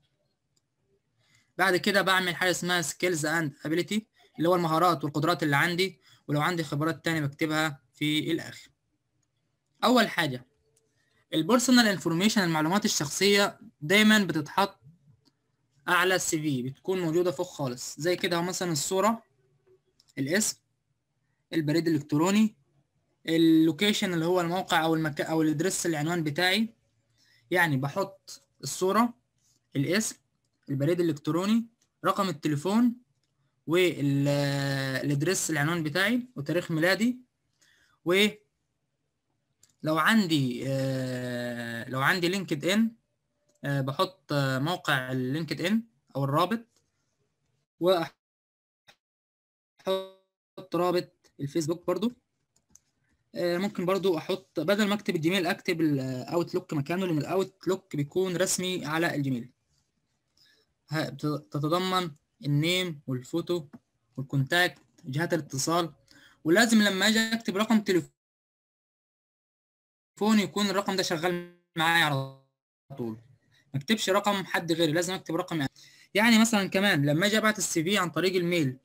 بعد كده بعمل حاجه اسمها سكيلز اند ابيليتي اللي هو المهارات والقدرات اللي عندي ولو عندي خبرات تانية بكتبها في الاخر اول حاجه البيرسونال انفورميشن المعلومات الشخصيه دايما بتتحط اعلى السي في بتكون موجوده فوق خالص زي كده مثلا الصوره الاسم البريد الالكتروني اللوكيشن اللي هو الموقع او المكان او الادرس العنوان بتاعي يعني بحط الصوره الاسم البريد الالكتروني رقم التليفون والادرس العنوان بتاعي وتاريخ ميلادي و لو عندي آه لو عندي لينكد ان آه بحط آه موقع اللينكد ان او الرابط واحط رابط الفيسبوك برضو آه ممكن برضو احط بدل ما اكتب الجيميل اكتب الاوتلوك مكانه لان الاوتلوك بيكون رسمي على الجيميل تتضمن النيم والفوتو والكونتاكت جهات الاتصال ولازم لما اجي اكتب رقم تليفون يكون الرقم ده شغال معايا على طول ما اكتبش رقم حد غيري لازم اكتب رقم يعني, يعني مثلا كمان لما اجي ابعت السي في عن طريق الميل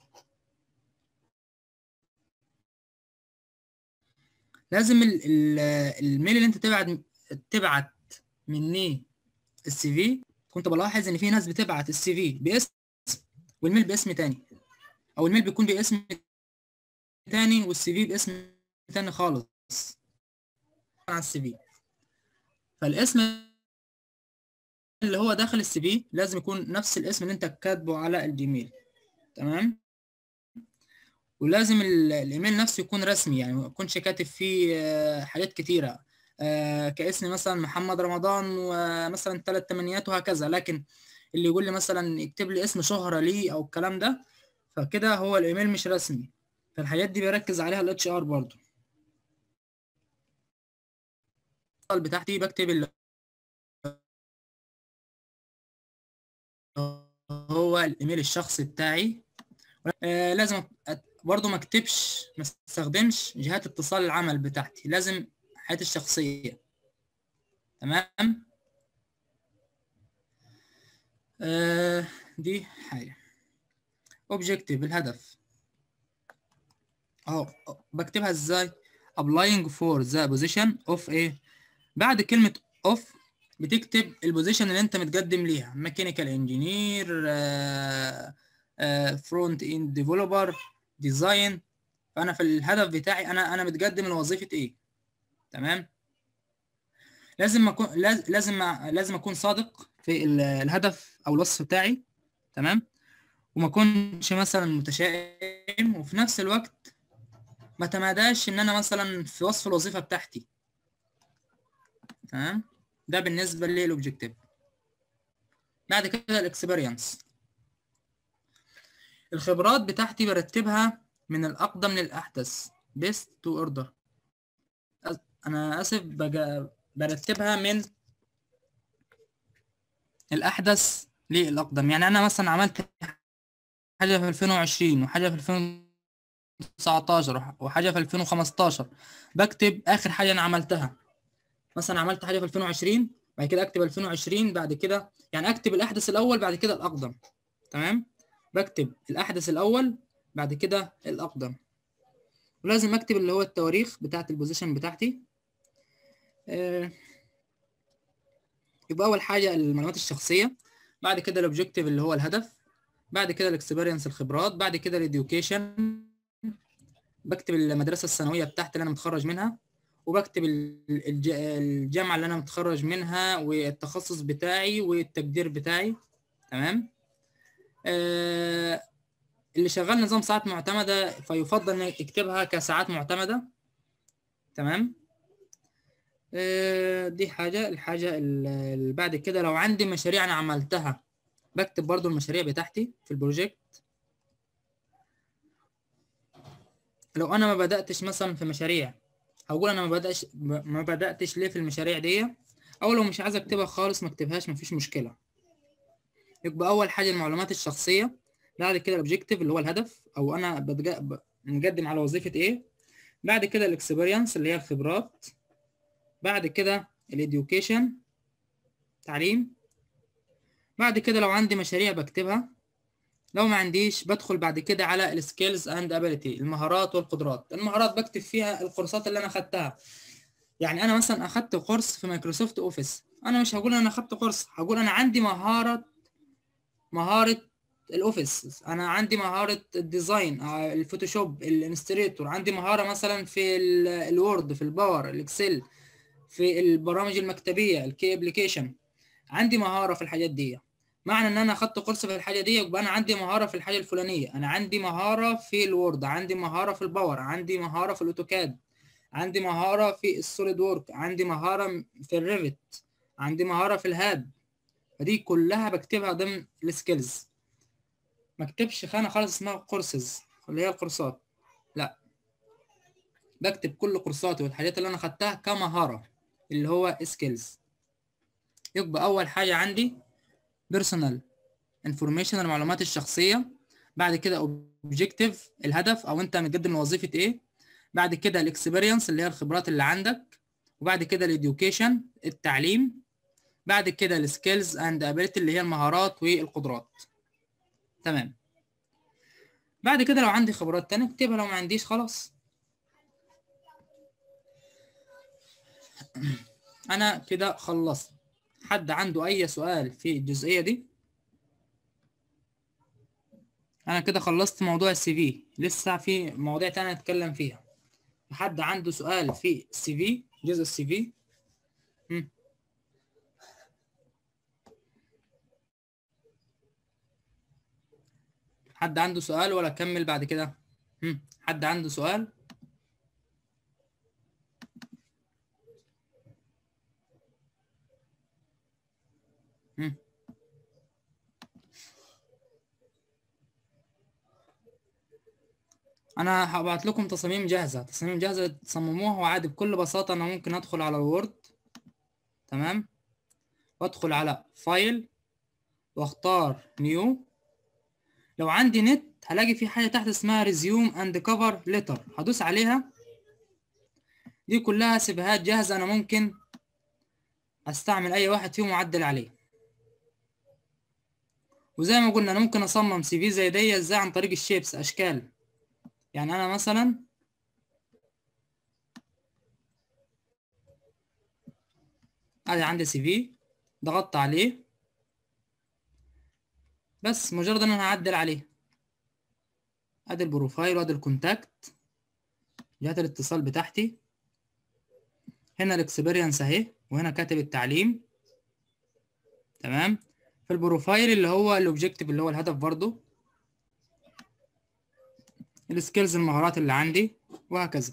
لازم ال ال الميل اللي انت تبعت تبعت مني السي في كنت بلاحظ ان في ناس بتبعت السي في باسم والميل باسم تاني او الميل بيكون باسم تاني والسي في باسم تاني خالص عن السي في فالاسم اللي هو داخل السي في لازم يكون نفس الاسم اللي انت كاتبه على الجيميل تمام ولازم الايميل نفسه يكون رسمي يعني ما يكونش كاتب فيه حاجات كتيره كاسم مثلا محمد رمضان ومثلا ثلاث تمنيات وهكذا لكن اللي يقول لي مثلا يكتب لي اسم شهرة ليه او الكلام ده فكده هو الايميل مش رسمي فالحاجات دي بيركز عليها الاتش ار برضو بتاعتي بكتب اللي هو الايميل الشخصي بتاعي آه لازم برضو ما اكتبش ما استخدمش جهات اتصال العمل بتاعتي لازم حياتي الشخصية تمام آه دي حاجة objective الهدف اهو بكتبها ازاي applying for the position of ايه بعد كلمة of بتكتب البوزيشن اللي انت متقدم ليها ميكانيكال انجينير فرونت اند ديفلوبر ديزاين فانا في الهدف بتاعي انا انا متقدم لوظيفه ايه تمام لازم اكون لازم لازم اكون صادق في الهدف او الوصف بتاعي تمام وما اكونش مثلا متشائم وفي نفس الوقت ما تماداش ان انا مثلا في وصف الوظيفه بتاعتي تمام ده بالنسبه للاوبجكتيف بعد كده الاكسبيرينس الخبرات بتاعتي برتبها من الاقدم للاحدث best to order انا اسف بجا برتبها من الاحدث للاقدم يعني انا مثلا عملت حاجه في 2020 وحاجه في 2019 وحاجه في 2015 بكتب اخر حاجه انا عملتها مثلا عملت حاجه في 2020 بعد كده اكتب 2020 بعد كده يعني اكتب الاحدث الاول بعد كده الاقدم تمام بكتب الاحدث الاول بعد كده الاقدم ولازم اكتب اللي هو التواريخ بتاعه البوزيشن بتاعتي آه يبقى اول حاجه المعلومات الشخصيه بعد كده الاوبجكتيف اللي هو الهدف بعد كده الاكسبيرينس الخبرات بعد كده الاديوكيشن بكتب المدرسه الثانويه بتاعتي اللي انا متخرج منها وبكتب الجامعه اللي انا متخرج منها والتخصص بتاعي والتقدير بتاعي تمام آه اللي شغال نظام ساعات معتمده فيفضل انك تكتبها كساعات معتمده تمام آه دي حاجه الحاجه اللي بعد كده لو عندي مشاريع انا عملتها بكتب برضو المشاريع بتاعتي في البروجكت لو انا ما بداتش مثلا في مشاريع هقول انا ما بدأش ما بداتش ليه في المشاريع دي او لو مش عايز اكتبها خالص ما اكتبهاش مفيش مشكله يبقى اول حاجه المعلومات الشخصيه بعد كده الاوبجيكتيف اللي هو الهدف او انا بتج... مقدم على وظيفه ايه بعد كده الاكسبيرينس اللي هي الخبرات بعد كده الاديوكيشن تعليم بعد كده لو عندي مشاريع بكتبها لو ما عنديش بدخل بعد كده على السكيلز اند ابيليتي المهارات والقدرات المهارات بكتب فيها الكورسات اللي انا خدتها يعني انا مثلا اخدت كورس في مايكروسوفت اوفيس انا مش هقول انا اخدت كورس هقول انا عندي مهاره مهاره الاوفيس انا عندي مهاره الديزاين الفوتوشوب الانستريتور عندي مهاره مثلا في الوورد في الباور الاكسل في البرامج المكتبيه الكي ابلكيشن عندي مهاره في الحاجات دي معنى ان انا اخدت كورس في الحاجه دي يبقى انا عندي مهاره في الحاجه الفلانيه انا عندي مهاره في الوورد عندي مهاره في الباور عندي مهاره في الاوتوكاد عندي مهارة في السوليد وورك عندي مهارة في الريفت عندي مهارة في الهاب فدي كلها بكتبها ضمن السكيلز ما اكتبش خانة خالص اسمها كورسز اللي هي الكورسات لا بكتب كل كورساتي والحاجات اللي انا خدتها كمهارة اللي هو سكيلز يبقى اول حاجة عندي بيرسونال انفورميشن المعلومات الشخصية بعد كده اوبجيكتيف الهدف او انت متقدم لوظيفة ايه بعد كده الاكسبيرينس اللي هي الخبرات اللي عندك وبعد كده الاديوكيشن التعليم بعد كده السكيلز اند ابيلتي اللي هي المهارات والقدرات تمام بعد كده لو عندي خبرات تانية اكتبها لو ما عنديش خلاص انا كده خلصت حد عنده اي سؤال في الجزئية دي انا كده خلصت موضوع السي في لسه في مواضيع تانية نتكلم فيها حد عنده سؤال في السي في جزء السي في حد عنده سؤال ولا اكمل بعد كده هم. حد عنده سؤال هم. انا هبعت لكم تصاميم جاهزه تصاميم جاهزه تصمموها وعادي بكل بساطه انا ممكن ادخل على الوورد تمام وادخل على فايل واختار نيو لو عندي نت هلاقي في حاجه تحت اسمها ريزيوم اند كفر ليتر هدوس عليها دي كلها سيفيهات جاهزه انا ممكن استعمل اي واحد فيهم واعدل عليه وزي ما قلنا انا ممكن اصمم سي في زي دي ازاي عن طريق الشيبس اشكال يعني انا مثلا ادي عندي سي في ضغطت عليه بس مجرد ان انا هعدل عليه ادي البروفايل وادي الكونتاكت جهات الاتصال بتاعتي هنا الاكسبيرينس اهي وهنا كاتب التعليم تمام في البروفايل اللي هو الاوبجيكتيف اللي هو الهدف برضو السكيلز المهارات اللي عندي وهكذا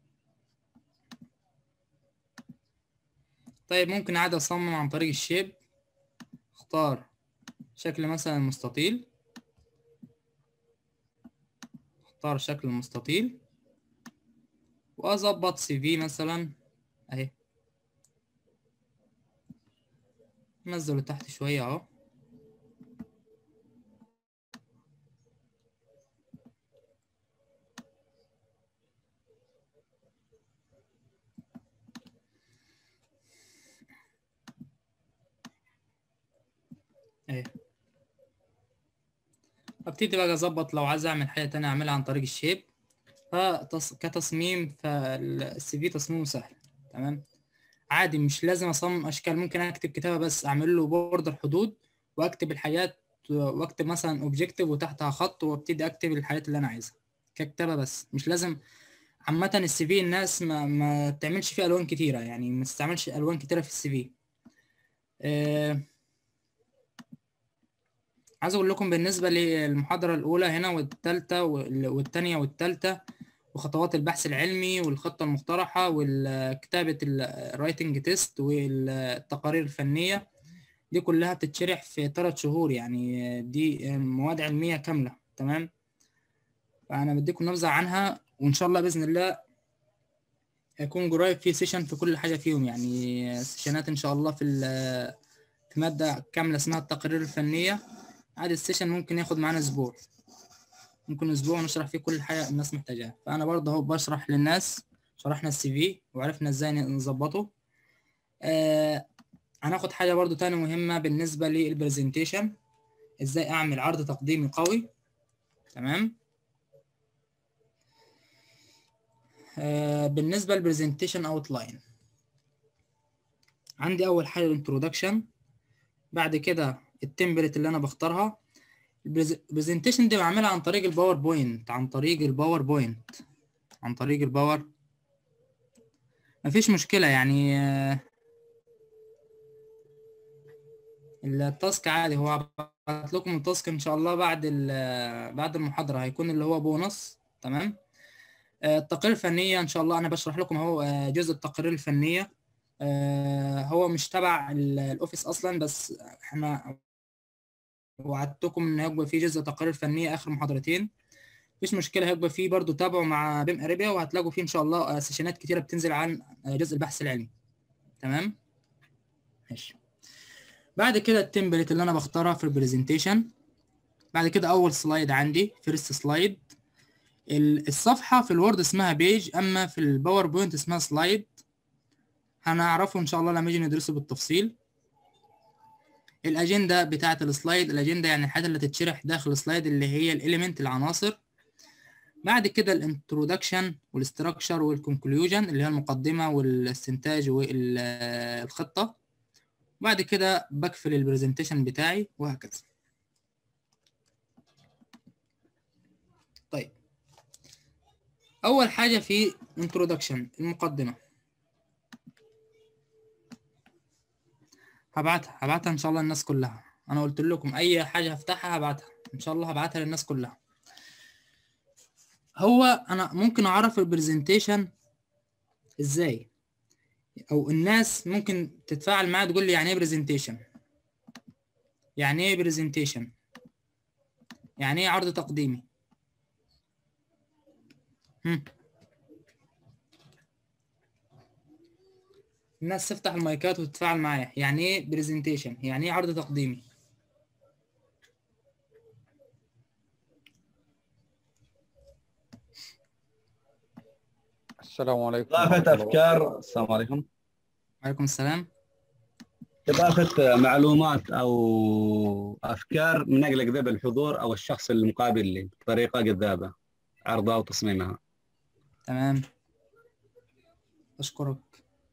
طيب ممكن عادي اصمم عن طريق الشيب اختار شكل مثلا مستطيل اختار شكل مستطيل واظبط سي في مثلا اهي نزله تحت شوية اهو اهي ابتدي بقى اظبط لو عايز اعمل حاجه تانية اعملها عن طريق الشيب فتص... كتصميم فالسي في تصميمه سهل تمام عادي مش لازم اصمم اشكال ممكن اكتب كتابه بس اعمل له بوردر حدود واكتب الحاجات واكتب مثلا اوبجيكتيف وتحتها خط وابتدي اكتب الحاجات اللي انا عايزها ككتابه بس مش لازم عامه السي في الناس ما ما تعملش فيه الوان كتيره يعني ما تستعملش الوان كتيره في السي في أه... عايز اقول لكم بالنسبه للمحاضره الاولى هنا والثالثه والثانيه والثالثه وخطوات البحث العلمي والخطه المقترحه وكتابه الرايتنج تيست والتقارير الفنيه دي كلها بتتشرح في ثلاث شهور يعني دي مواد علميه كامله تمام فانا بديكم نبذه عنها وان شاء الله باذن الله هيكون قريب في سيشن في كل حاجه فيهم يعني سيشنات ان شاء الله في في ماده كامله اسمها التقارير الفنيه عادي السيشن ممكن ياخد معانا اسبوع ممكن اسبوع نشرح فيه كل حاجه الناس محتاجاها فانا برضه اهو بشرح للناس شرحنا السي في وعرفنا ازاي نظبطه آه هناخد حاجه برضه تاني مهمه بالنسبه للبرزنتيشن ازاي اعمل عرض تقديمي قوي تمام آه بالنسبه للبرزنتيشن اوتلاين عندي اول حاجه الانترودكشن بعد كده التمبلت اللي انا بختارها البرزنتيشن دي بعملها عن طريق الباوربوينت عن طريق الباوربوينت عن طريق الباور مفيش مشكلة يعني التاسك عادي هو هبعت لكم التاسك ان شاء الله بعد بعد المحاضرة هيكون اللي هو بونص تمام آه، التقارير الفنيه ان شاء الله انا بشرح لكم اهو آه، جزء التقارير الفنيه آه، هو مش تبع ال- الاوفيس اصلا بس احنا وعدتكم ان هيبقى فيه جزء تقارير فنيه اخر محاضرتين مفيش مشكله هيبقى فيه برضو تابعوا مع بيم اريبيا وهتلاقوا فيه ان شاء الله آه، سيشنات كتيره بتنزل عن آه، جزء البحث العلمي تمام ماشي بعد كده التمبلت اللي انا بختارها في البرزنتيشن بعد كده اول سلايد عندي فيرست سلايد الصفحه في الوورد اسمها بيج اما في الباوربوينت اسمها سلايد هنعرفه ان شاء الله لما نيجي ندرسه بالتفصيل الاجنده بتاعه السلايد الاجنده يعني الحاجه اللي تتشرح داخل السلايد اللي هي الاليمنت العناصر بعد كده الانترودكشن والاستراكشر والكونكلوجن اللي هي المقدمه والاستنتاج والخطه بعد كده بقفل البرزنتيشن بتاعي وهكذا طيب اول حاجه في introduction المقدمه هبعتها هبعتها ان شاء الله للناس كلها انا قلت لكم اي حاجه هفتحها هبعتها ان شاء الله هبعتها للناس كلها هو انا ممكن اعرف البرزنتيشن ازاي او الناس ممكن تتفاعل معايا تقول لي يعني ايه برزنتيشن يعني ايه برزنتيشن يعني ايه عرض تقديمي هم. الناس تفتح المايكات وتتفاعل معايا يعني ايه برزنتيشن يعني ايه عرض تقديمي السلام عليكم إضافة أفكار السلام عليكم وعليكم السلام إضافة معلومات أو أفكار من أجل جذب الحضور أو الشخص المقابل لي بطريقة جذابة عرضها وتصميمها تمام اشكرك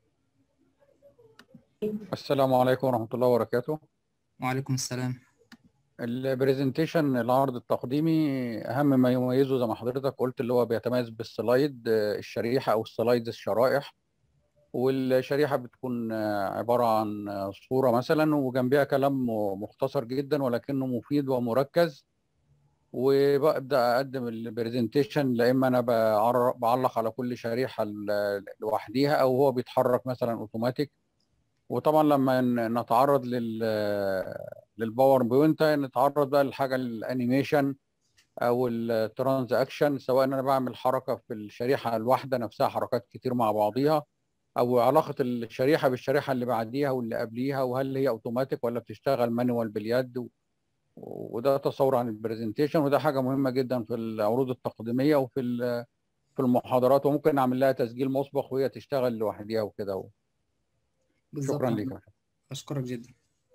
السلام عليكم ورحمة الله وبركاته وعليكم السلام البرزنتيشن العرض التقديمي أهم ما يميزه زي ما حضرتك قلت اللي هو بيتميز بالسلايد آه، الشريحة أو السلايد الشرائح والشريحة بتكون آه، عبارة عن آه، صورة مثلا وجنبها كلام مختصر جدا ولكنه مفيد ومركز وببدأ أقدم البرزنتيشن لا إما أنا بعر- بعلق على كل شريحة ل- لوحديها أو هو بيتحرك مثلا أوتوماتيك وطبعا لما ن- نتعرض لل للباوربوينت نتعرض بقى لحاجه الانيميشن او الترانزاكشن سواء ان انا بعمل حركه في الشريحه الواحده نفسها حركات كتير مع بعضيها او علاقه الشريحه بالشريحه اللي بعديها واللي قبليها وهل هي اوتوماتيك ولا بتشتغل مانوال باليد و- وده تصور عن البرزنتيشن وده حاجه مهمه جدا في العروض التقديميه وفي ال- في المحاضرات وممكن نعمل لها تسجيل مسبق وهي تشتغل لوحديها وكده بالظبط شكرا لك اشكرك جدا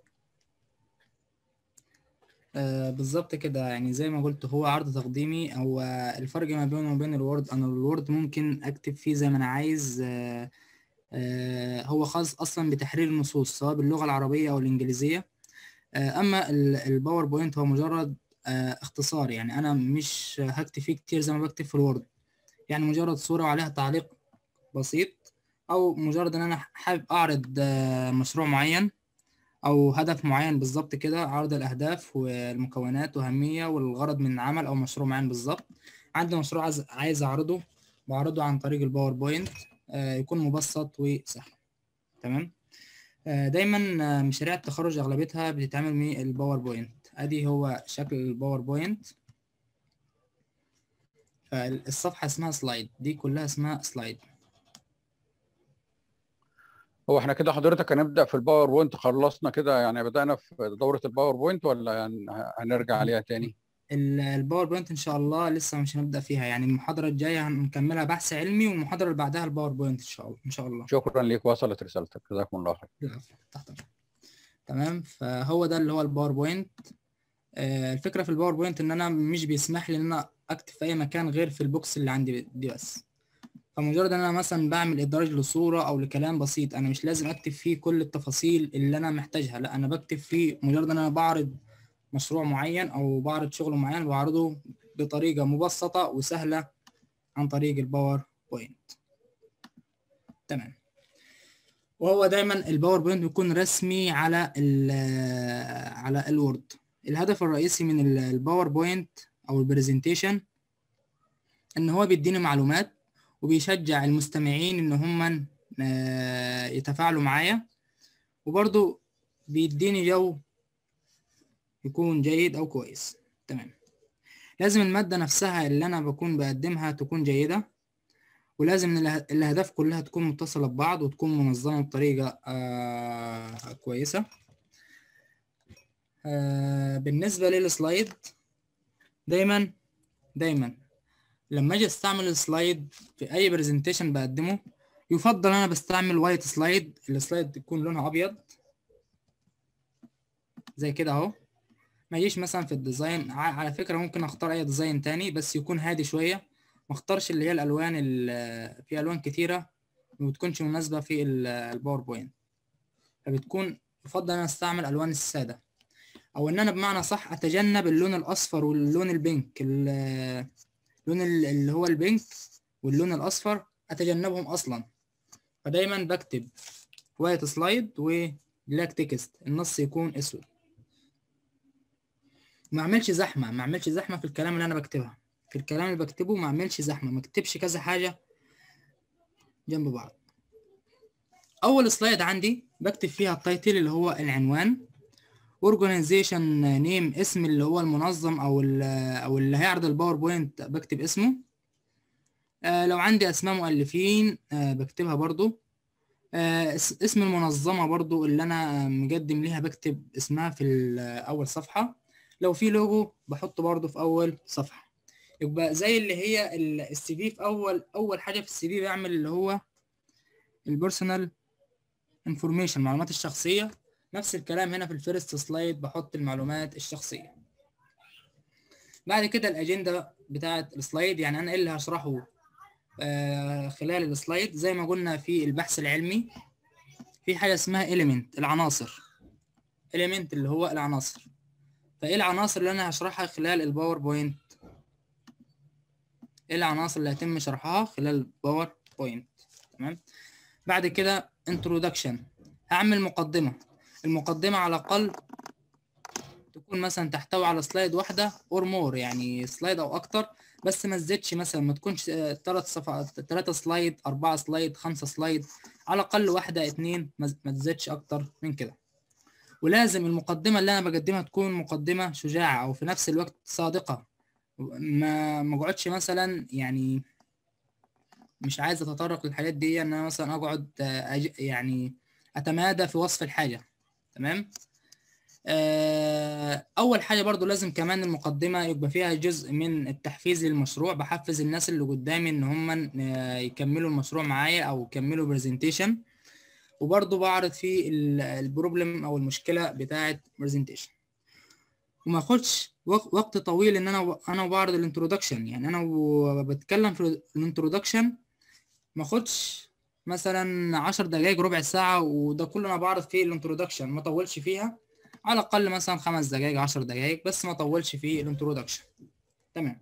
آه بالظبط كده يعني زي ما قلت هو عرض تقديمي او آه، الفرق ما بينه وبين الوورد انا الوورد ممكن اكتب فيه زي ما انا عايز آه آه هو خاص اصلا بتحرير النصوص سواء باللغه العربيه او الانجليزيه آه اما ال- الباوربوينت هو مجرد آه اختصار يعني انا مش هكتب فيه كتير زي ما بكتب في الوورد يعني مجرد صوره وعليها تعليق بسيط او مجرد ان انا حابب اعرض آه، مشروع معين او هدف معين بالظبط كده عرض الاهداف والمكونات واهميه والغرض من عمل او مشروع معين بالظبط عندي مشروع عايز عايز اعرضه بعرضه عن طريق الباوربوينت آه، يكون مبسط وسهل تمام آه، دايما آه، مشاريع التخرج اغلبيتها بتتعمل من الباوربوينت ادي هو شكل الباوربوينت فالصفحه اسمها سلايد دي كلها اسمها سلايد هو احنا كده حضرتك هنبدأ في الباوربوينت خلصنا كده يعني بدأنا في دورة الباوربوينت ولا يعني هنرجع عليها تاني؟ ال- الباوربوينت ان شاء الله لسه مش هنبدا فيها يعني المحاضره الجايه هنكملها بحث علمي والمحاضره اللي بعدها الباوربوينت ان شاء الله ان شاء الله شكرا ليك وصلت رسالتك جزاكم الله خير العفو، تحت أمرك. تمام فهو ده اللي هو الباوربوينت آه، الفكره في الباوربوينت ان انا مش بيسمح لي ان انا اكتب في اي مكان غير في البوكس اللي عندي دي بس فمجرد ان انا مثلا بعمل ادراج لصوره او لكلام بسيط انا مش لازم اكتب فيه كل التفاصيل اللي انا محتاجها لا انا بكتب فيه مجرد ان انا بعرض مشروع معين او بعرض شغل معين بعرضه بطريقه مبسطه وسهله عن طريق الباوربوينت تمام وهو دايما الباوربوينت بيكون رسمي على ال على الوورد الهدف الرئيسي من ال- الباوربوينت او البرزنتيشن ان هو بيديني معلومات وبيشجع المستمعين ان هم آه، يتفاعلوا معايا وبرضو بيديني جو يكون جيد او كويس تمام لازم المادة نفسها اللي انا بكون بقدمها تكون جيدة ولازم اله- الاهداف كلها تكون متصلة ببعض وتكون منظمة بطريقة آه كويسة آه بالنسبة للسلايد دايما دايما لما اجي استعمل السلايد في اي برزنتيشن بقدمه يفضل انا بستعمل وايت سلايد السلايد يكون لونها ابيض زي كده اهو ما يجيش مثلا في الديزاين ع- على فكرة ممكن اختار اي ديزاين تاني بس يكون هادي شوية ما اختارش اللي هي الالوان ال- في الوان كتيرة ما بتكونش مناسبة في ال- الباوربوينت فبتكون يفضل انا استعمل الوان السادة او ان انا بمعنى صح اتجنب اللون الاصفر واللون البينك ال- اللون ال- اللي هو البينك واللون الاصفر اتجنبهم اصلا فدايما بكتب وايت سلايد وبلاك تكست النص يكون اسود ما اعملش زحمه ما اعملش زحمه في الكلام اللي انا بكتبها في الكلام اللي بكتبه ما اعملش زحمه ما اكتبش كذا حاجه جنب بعض اول سلايد عندي بكتب فيها التايتل اللي هو العنوان organization نيم اسم اللي هو المنظم او ال- او اللي هيعرض الباوربوينت بكتب اسمه آه لو عندي اسماء مؤلفين آه بكتبها برضو آه اس- اسم المنظمة برضو اللي انا مقدم ليها بكتب اسمها في ال- اول صفحة لو في لوجو بحطه برضو في اول صفحة يبقى زي اللي هي السي في في اول اول حاجة في السي في بعمل اللي هو البيرسونال انفورميشن المعلومات الشخصية نفس الكلام هنا في الفيرست سلايد بحط المعلومات الشخصية بعد كده الأجندة بتاعة السلايد يعني أنا إيه اللي هشرحه آه خلال السلايد زي ما قلنا في البحث العلمي في حاجة اسمها element العناصر element اللي هو العناصر فإيه العناصر اللي أنا هشرحها خلال الباوربوينت إيه العناصر اللي هيتم شرحها خلال الباوربوينت تمام بعد كده introduction هعمل مقدمة المقدمة على الأقل تكون مثلا تحتوي على سلايد واحدة اور مور يعني سلايد أو أكتر بس ما تزيدش مثلا ما تكونش ثلاث صفحات ثلاثة سلايد أربعة سلايد خمسة سلايد على الأقل واحدة اتنين ما ما تزيدش أكتر من كده ولازم المقدمة اللي أنا بقدمها تكون مقدمة شجاعة أو في نفس الوقت صادقة ما ما اقعدش مثلا يعني مش عايز اتطرق للحاجات دي ان انا مثلا اقعد آه، أج... يعني اتمادى في وصف الحاجة تمام آه، اول حاجه برضو لازم كمان المقدمه يبقى فيها جزء من التحفيز للمشروع بحفز الناس اللي قدامي ان هم آه، يكملوا المشروع معايا او يكملوا برزنتيشن وبرضو بعرض فيه ال- البروبلم او المشكله بتاعه برزنتيشن وما اخدش وق- وقت طويل ان انا انا بعرض الانترودكشن يعني انا وبتكلم في الانترودكشن ما اخدش مثلا عشر دقايق ربع ساعة وده كله انا بعرض فيه الانترودكشن ما اطولش فيها على الاقل مثلا خمس دقايق عشر دقايق بس ما اطولش في الانترودكشن تمام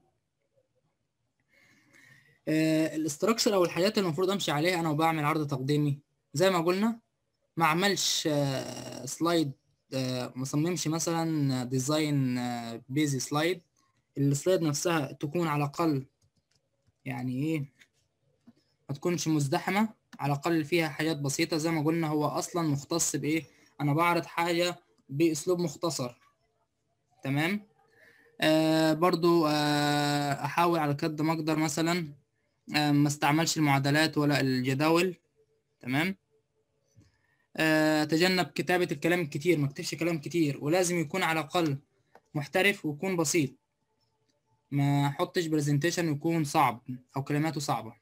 آه الاستراكشر او الحاجات اللي المفروض امشي عليها انا وبعمل عرض تقديمي زي ما قلنا ما اعملش آه سلايد آه ما صممش مثلا ديزاين آه بيزي سلايد السلايد نفسها تكون على الاقل يعني ايه ما تكونش مزدحمة على الأقل فيها حاجات بسيطة زي ما قلنا هو أصلا مختص بإيه أنا بعرض حاجة بأسلوب مختصر تمام آه برضو آه أحاول على قد ما أقدر مثلا آه ما استعملش المعادلات ولا الجداول تمام آه أتجنب كتابة الكلام الكتير ما اكتبش كلام كتير ولازم يكون على الأقل محترف ويكون بسيط ما احطش برزنتيشن يكون صعب او كلماته صعبه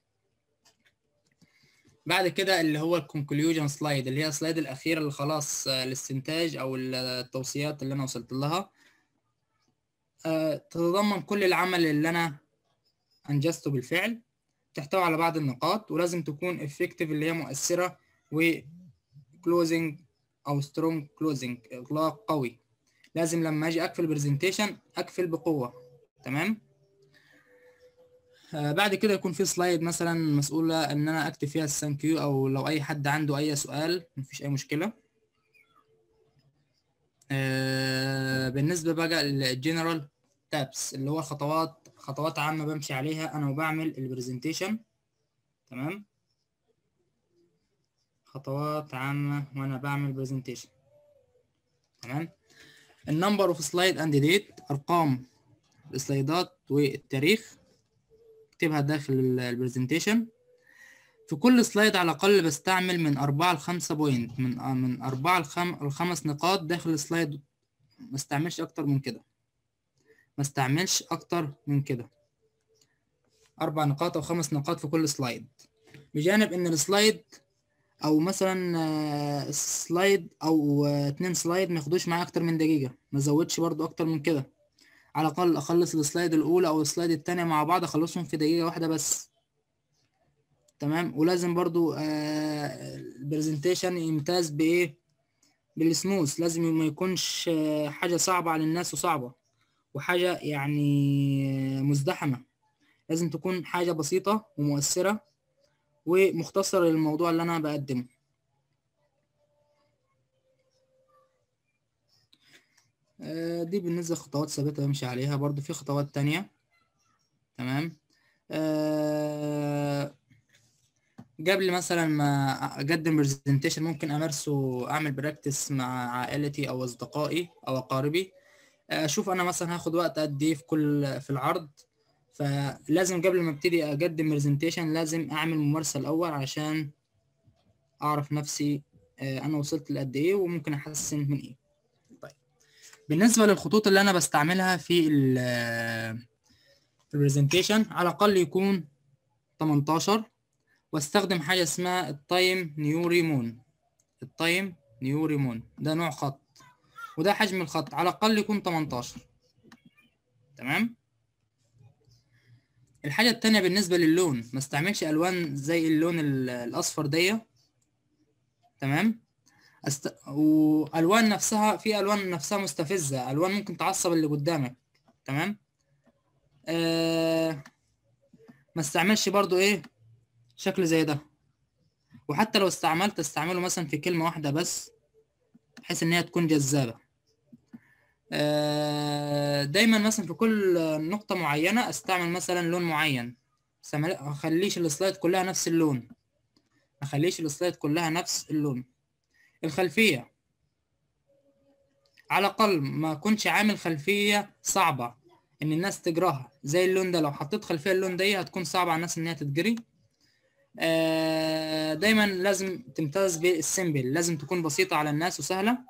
بعد كده اللي هو الكونكلوجن سلايد اللي هي السلايد الاخيره اللي خلاص آه، الاستنتاج او التوصيات اللي انا وصلت لها آه، تتضمن كل العمل اللي انا انجزته بالفعل تحتوي على بعض النقاط ولازم تكون افكتيف اللي هي مؤثره و كلوزنج او سترونج كلوزنج اغلاق قوي لازم لما اجي اقفل برزنتيشن اقفل بقوه تمام آه بعد كده يكون في سلايد مثلا مسؤولة ان انا اكتب فيها الثانك يو او لو اي حد عنده اي سؤال مفيش اي مشكلة آه بالنسبة بقى للجنرال تابس اللي هو خطوات خطوات عامة بمشي عليها انا وبعمل البرزنتيشن تمام خطوات عامة وانا بعمل برزنتيشن تمام النمبر اوف سلايد اند ديت ارقام السلايدات والتاريخ اكتبها داخل البرزنتيشن في كل سلايد على الأقل بستعمل من أربعة لخمسة بوينت من من أربعة لخم... لخمس نقاط داخل السلايد ما استعملش أكتر من كده ما استعملش أكتر من كده أربع نقاط أو خمس نقاط في كل سلايد بجانب إن السلايد أو مثلا سلايد أو اتنين سلايد ما ياخدوش معايا أكتر من دقيقة ما زودش برضو أكتر من كده على الأقل أخلص السلايد الأولى أو السلايد التانية مع بعض أخلصهم في دقيقة واحدة بس تمام ولازم برضو آه البرزنتيشن يمتاز بايه بالسموث لازم ما يكونش آه حاجة صعبة على الناس وصعبة وحاجة يعني مزدحمة لازم تكون حاجة بسيطة ومؤثرة ومختصرة للموضوع اللي أنا بقدمه آه دي بالنسبة لخطوات ثابتة بمشي عليها برضو في خطوات تانية تمام آه قبل مثلا ما اقدم برزنتيشن ممكن امارسه اعمل براكتس مع عائلتي او اصدقائي او اقاربي اشوف انا مثلا هاخد وقت قد ايه في كل في العرض فلازم قبل ما ابتدي اقدم برزنتيشن لازم اعمل ممارسه الاول علشان اعرف نفسي انا وصلت لقد ايه وممكن احسن من ايه طيب بالنسبه للخطوط اللي انا بستعملها في البرزنتيشن على الاقل يكون 18 واستخدم حاجة اسمها التايم نيو ريمون التايم نيو ريمون ده نوع خط وده حجم الخط على الأقل يكون 18 تمام الحاجة التانية بالنسبة للون ما استعملش ألوان زي اللون الأصفر دي تمام أست... وألوان نفسها في ألوان نفسها مستفزة ألوان ممكن تعصب اللي قدامك تمام آه... ما استعملش برضو إيه شكل زي ده وحتى لو استعملت استعمله مثلا في كلمة واحدة بس بحيث ان هي تكون جذابة دايما مثلا في كل نقطة معينة استعمل مثلا لون معين ما اخليش السلايد كلها نفس اللون ما اخليش السلايد كلها نفس اللون الخلفية على الأقل ما كنتش عامل خلفية صعبة إن الناس تجراها زي اللون ده لو حطيت خلفية اللون دي هتكون صعبة على الناس إن هي تتجري دايما لازم تمتاز بالسيمبل لازم تكون بسيطة على الناس وسهلة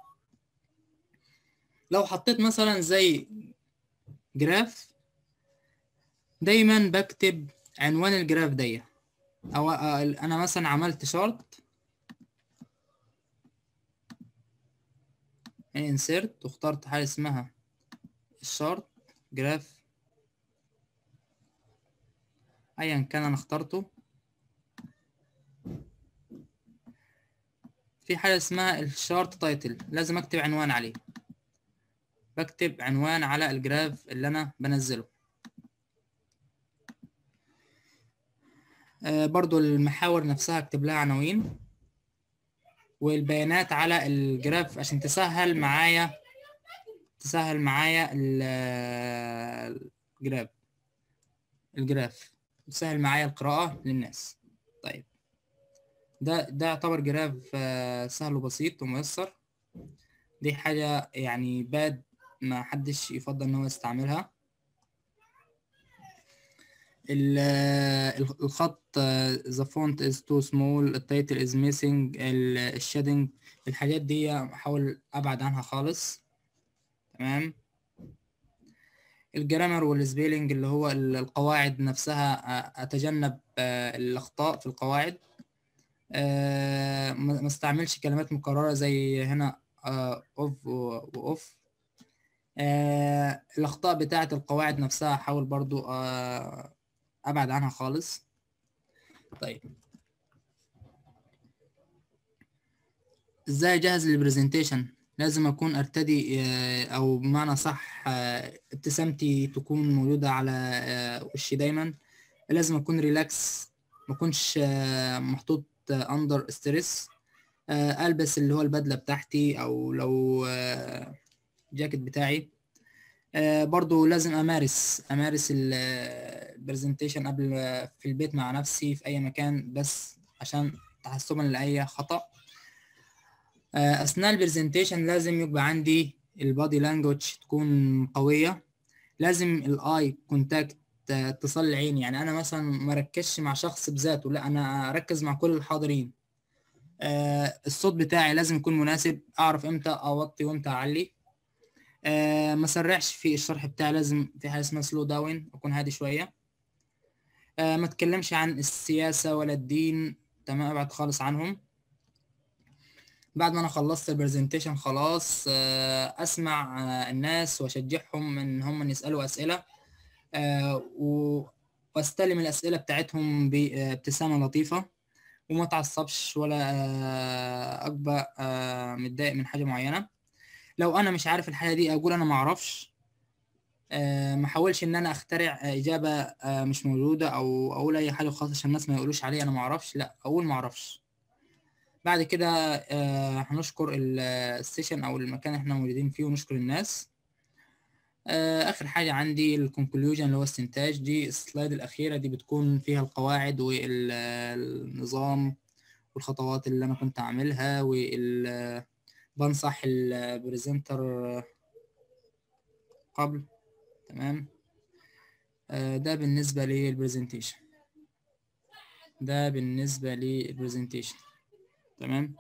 لو حطيت مثلا زي جراف دايما بكتب عنوان الجراف دي او انا مثلا عملت شارت انسرت واخترت حاجة اسمها الشارت جراف ايا كان انا اخترته في حاجة اسمها الشارت تايتل لازم اكتب عنوان عليه بكتب عنوان على الجراف اللي انا بنزله آه برضو المحاور نفسها اكتب لها عناوين والبيانات على الجراف عشان تسهل معايا تسهل معايا الجراف الجراف تسهل معايا القراءة للناس طيب ده ده يعتبر جراف سهل وبسيط وميسر دي حاجة يعني باد ما حدش يفضل ان هو يستعملها الخط the font is too small التايتل is missing الشادنج الحاجات دي احاول ابعد عنها خالص تمام الجرامر والسبيلنج اللي هو القواعد نفسها اتجنب الاخطاء في القواعد ما استعملش كلمات مكررة زي هنا اوف واوف الاخطاء بتاعة القواعد نفسها احاول برضو ابعد عنها خالص طيب ازاي اجهز البرزنتيشن لازم اكون ارتدي او بمعنى صح ابتسامتي تكون موجودة على وشي دايما لازم اكون ريلاكس ما اكونش محطوط اندر ستريس البس اللي هو البدله بتاعتي او لو جاكيت بتاعي برضو لازم امارس امارس برزنتيشن قبل في البيت مع نفسي في اي مكان بس عشان تحسبا لاي خطأ آه، اثناء البرزنتيشن لازم يبقى عندي البادي لانجوج تكون قوية لازم الاي كونتاكت اتصال العين يعني انا مثلا ما ركزش مع شخص بذاته لا انا اركز مع كل الحاضرين آه، الصوت بتاعي لازم يكون مناسب اعرف امتى اوطي وامتى اعلي آه، ما سرعش في الشرح بتاعي لازم في حاجه اسمها سلو داون اكون هادي شويه آه، ما اتكلمش عن السياسه ولا الدين تمام ابعد خالص عنهم بعد ما انا خلصت البرزنتيشن خلاص آه، اسمع آه، الناس واشجعهم ان هم يسالوا اسئله آه، و- واستلم الاسئله بتاعتهم بابتسامه لطيفه وما اتعصبش ولا آه، ابقى آه، متضايق من حاجه معينه لو انا مش عارف الحاجه دي اقول انا ما اعرفش آه، ما احاولش ان انا اخترع آه، اجابه آه، مش موجوده او اقول اي حاجه خاصه عشان الناس ما يقولوش عليا انا ما اعرفش لا اقول ما اعرفش بعد كده آه، هنشكر ال- السيشن او المكان اللي احنا موجودين فيه ونشكر الناس آه، اخر حاجه عندي الكونكلوجن اللي هو استنتاج دي السلايد الاخيره دي بتكون فيها القواعد والنظام والخطوات اللي انا كنت اعملها وال بنصح البريزنتر قبل تمام آه، ده بالنسبه للبرزنتيشن ده بالنسبه للبرزنتيشن تمام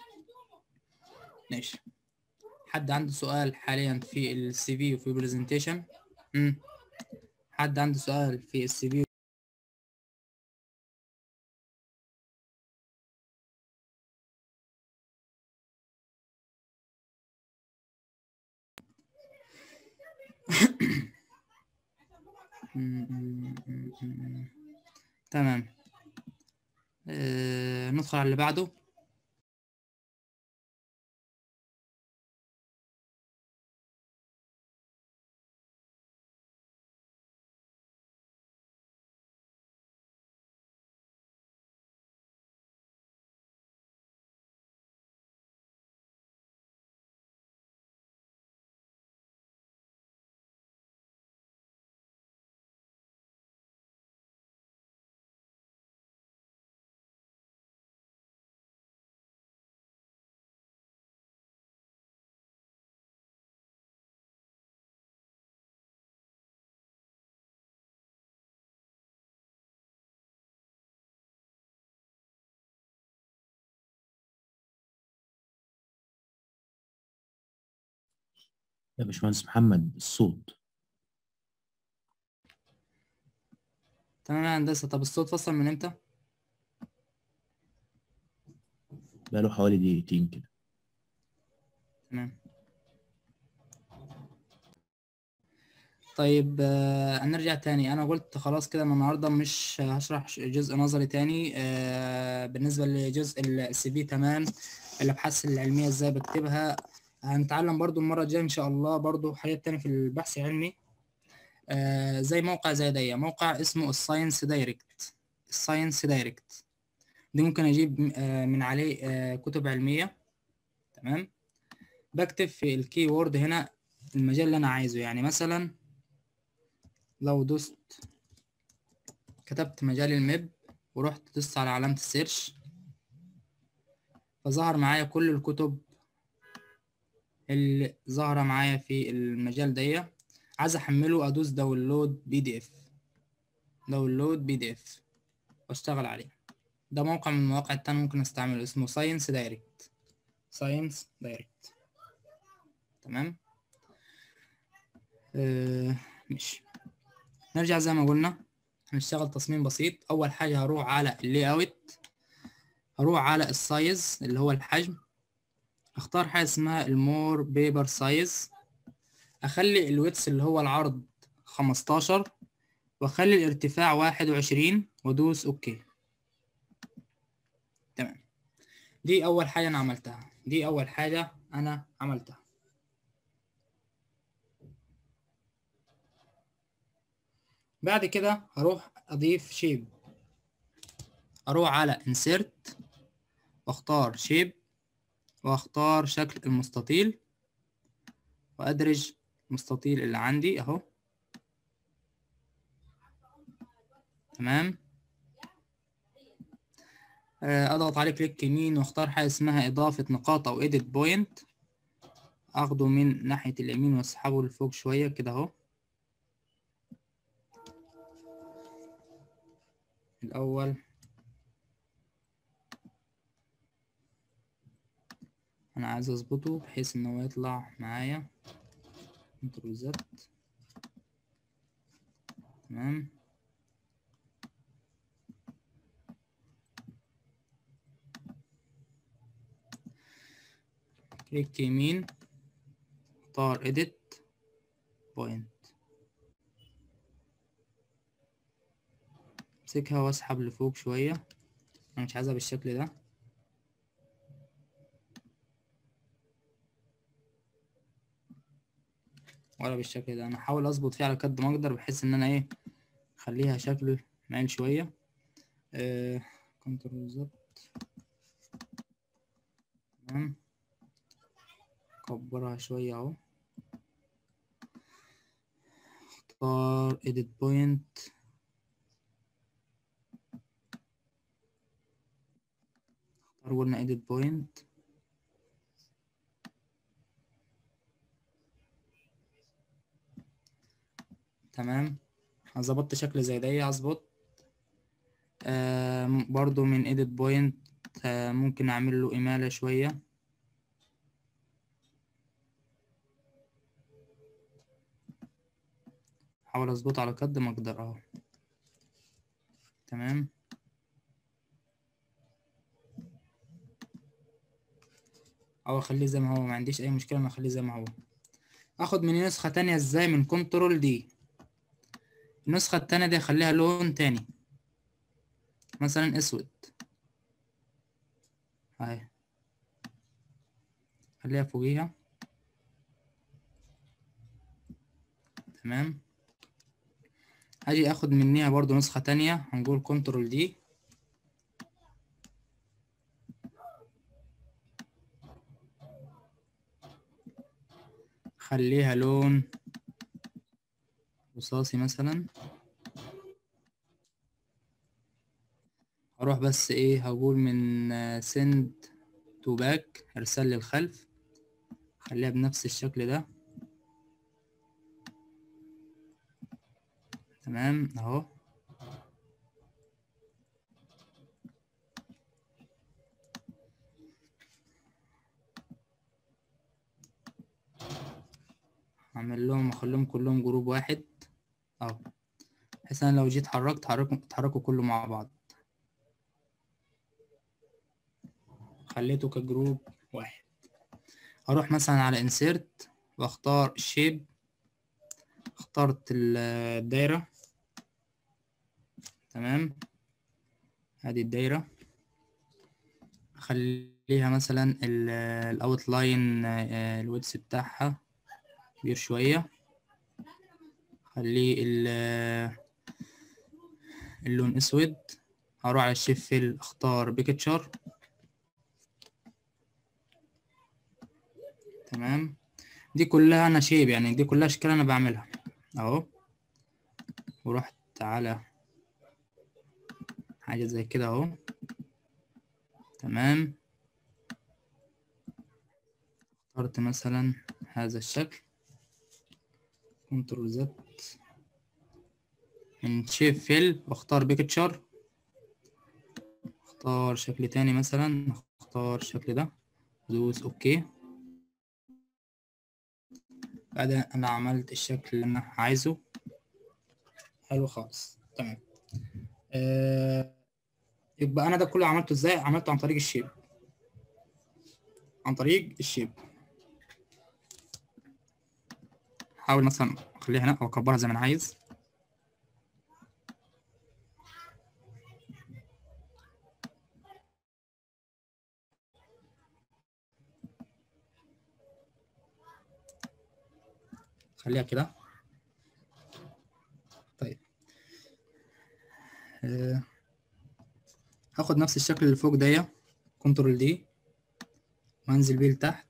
ماشي حد عنده سؤال حاليا في السي في وفي البرزنتيشن امم حد عنده سؤال في السي في تمام آه، ندخل على اللي بعده يا باشمهندس محمد الصوت تمام يا هندسة طب الصوت فصل من امتى؟ بقاله حوالي دقيقتين كده تمام طيب آه، هنرجع تاني انا قلت خلاص كده من النهارده مش هشرح ش- جزء نظري تاني آه، بالنسبه لجزء السي في تمام الابحاث العلميه ازاي بكتبها هنتعلم برضو المره الجايه ان شاء الله برضو حاجات تانية في البحث العلمي آه، زي موقع زي ده موقع اسمه الساينس دايركت الساينس دايركت دي ممكن اجيب آه، من عليه آه، كتب علميه تمام بكتب في الكي وورد هنا المجال اللي انا عايزه يعني مثلا لو دوست كتبت مجال الميب ورحت دوست على علامة السيرش فظهر معايا كل الكتب اللي ظاهرة معايا في المجال دي عايز احمله ادوس داونلود بي دي اف داونلود بي دي اف واشتغل عليه ده موقع من المواقع التانية ممكن استعمله اسمه ساينس دايركت ساينس دايركت تمام آه ماشي نرجع زي ما قلنا هنشتغل تصميم بسيط اول حاجه هروح على اللي اوت هروح على السايز اللي هو الحجم اختار حاجه اسمها المور بيبر سايز اخلي الويتس اللي هو العرض 15 واخلي الارتفاع 21 وادوس اوكي تمام دي اول حاجه انا عملتها دي اول حاجه انا عملتها بعد كده هروح اضيف شيب اروح على insert واختار شيب واختار شكل المستطيل وادرج المستطيل اللي عندي اهو تمام آه، اضغط عليه كليك يمين واختار حاجه اسمها اضافه نقاط او edit point اخده من ناحيه اليمين واسحبه لفوق شويه كده اهو الاول انا عايز اظبطه بحيث ان هو يطلع معايا كنترول زد تمام كليك يمين اختار edit point امسكها واسحب لفوق شوية انا مش عايزها بالشكل ده ولا بالشكل ده انا هحاول اظبط فيه على قد ما اقدر بحيث ان انا ايه اخليها شكل مايل شوية آه كنترول زد تمام كبرها شوية اهو اختار edit point اختار قلنا edit point تمام ظبطت شكل زي ده هظبط آه برضو من edit point آه ممكن اعمل له امالة شوية احاول اظبطه على قد ما اقدر اهو تمام او اخليه زي ما هو ما عنديش اي مشكله ان اخليه زي ما هو اخد من نسخه تانية ازاي من كنترول دي النسخه التانية دي اخليها لون تاني مثلا اسود اهي خليها فوقيها تمام هاجي اخد منيها برضو نسخة تانية هنقول كنترول دي خليها لون رصاصي مثلا هروح بس ايه هقول من سند تو باك ارسل للخلف خليها بنفس الشكل ده تمام اهو اعمل لهم اخليهم كلهم جروب واحد اهو بحيث انا لو جيت حركت حركوا اتحركوا كله مع بعض خليته كجروب واحد اروح مثلا على انسيرت واختار شيب اخترت الدايرة تمام هذه الدايرة اخليها مثلا الاوتلاين الويدث بتاعها كبير شوية خليه اللون اسود هروح على الشيفل اختار بيكتشر تمام دي كلها انا شيب يعني دي كلها اشكال انا بعملها اهو ورحت على حاجة زي كده اهو تمام اخترت مثلا هذا الشكل كنترول زد من شيب فيل واختار بيكتشر اختار شكل تاني مثلا اختار الشكل ده ادوس اوكي بعدين انا عملت الشكل اللي انا عايزه حلو خالص تمام آه يبقى انا ده كله عملته ازاي عملته عن طريق الشيب عن طريق الشيب حاول مثلا اخليها هنا او اكبرها زي ما انا عايز خليها كده طيب آه. هاخد نفس الشكل اللي فوق ده كنترول دي وانزل بيه لتحت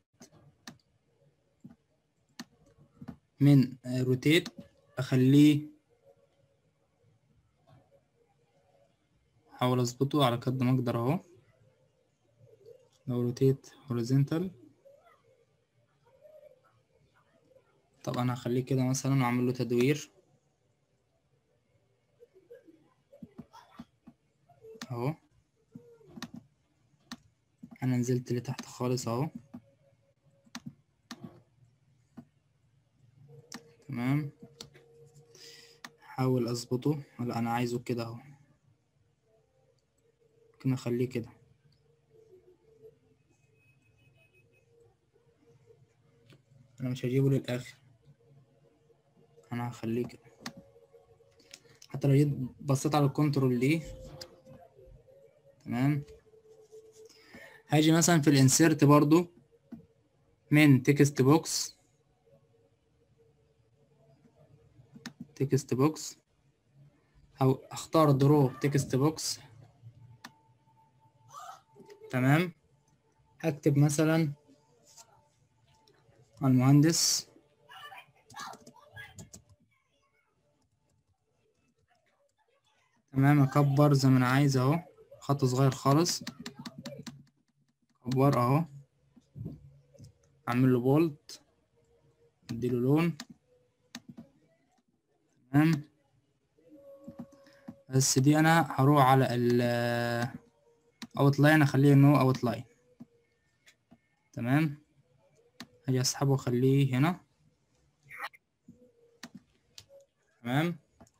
من روتيت اخليه احاول اظبطه على قد ما اقدر اهو لو روتيت هوريزونتال طب انا هخليه كده مثلا واعمل له تدوير اهو انا نزلت لتحت خالص اهو تمام احاول اظبطه لا انا عايزه كده اهو ممكن اخليه كده انا مش هجيبه للاخر انا هخليه كده حتى لو جيت بصيت على الكنترول دي تمام هاجي مثلا في الانسيرت برضو من تكست بوكس تكست بوكس او اختار درو تكست بوكس تمام هكتب مثلا المهندس تمام اكبر زي ما انا عايز اهو خط صغير خالص كبر اهو اعمل له بولد اديله لون تمام بس دي انا هروح على ال اوت لاين اخليه نو اوت لاين تمام هاجي اسحبه واخليه هنا تمام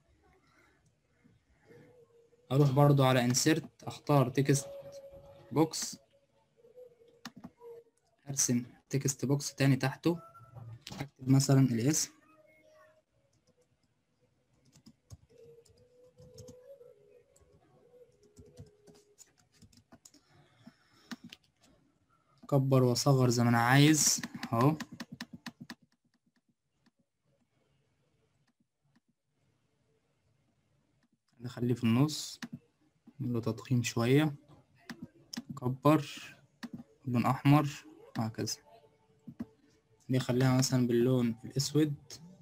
اروح برضو على insert اختار تكست بوكس ارسم تكست بوكس تاني تحته اكتب مثلا الاسم اكبر واصغر زي ما انا عايز اهو نخليه في النص له تضخيم شوية كبر لون أحمر وهكذا دي خليها مثلا باللون الأسود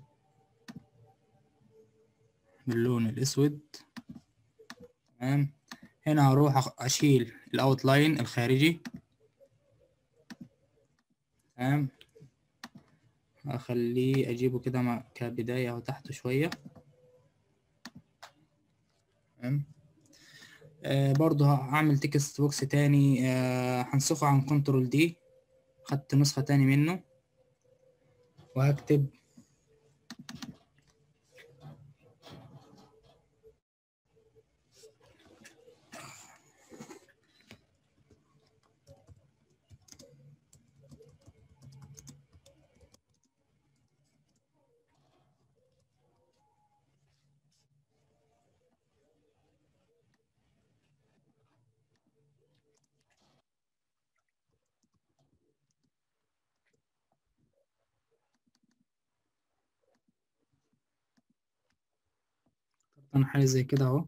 باللون الأسود تمام هنا هروح أخ- أشيل الأوتلاين الخارجي تمام أخليه أجيبه كده مع- كبداية أو تحت شوية تمام آه برضه هعمل تكست بوكس تاني آه هنسخه عن كنترول دي خدت نسخة تاني منه وهكتب انا حاجة زي كده اهو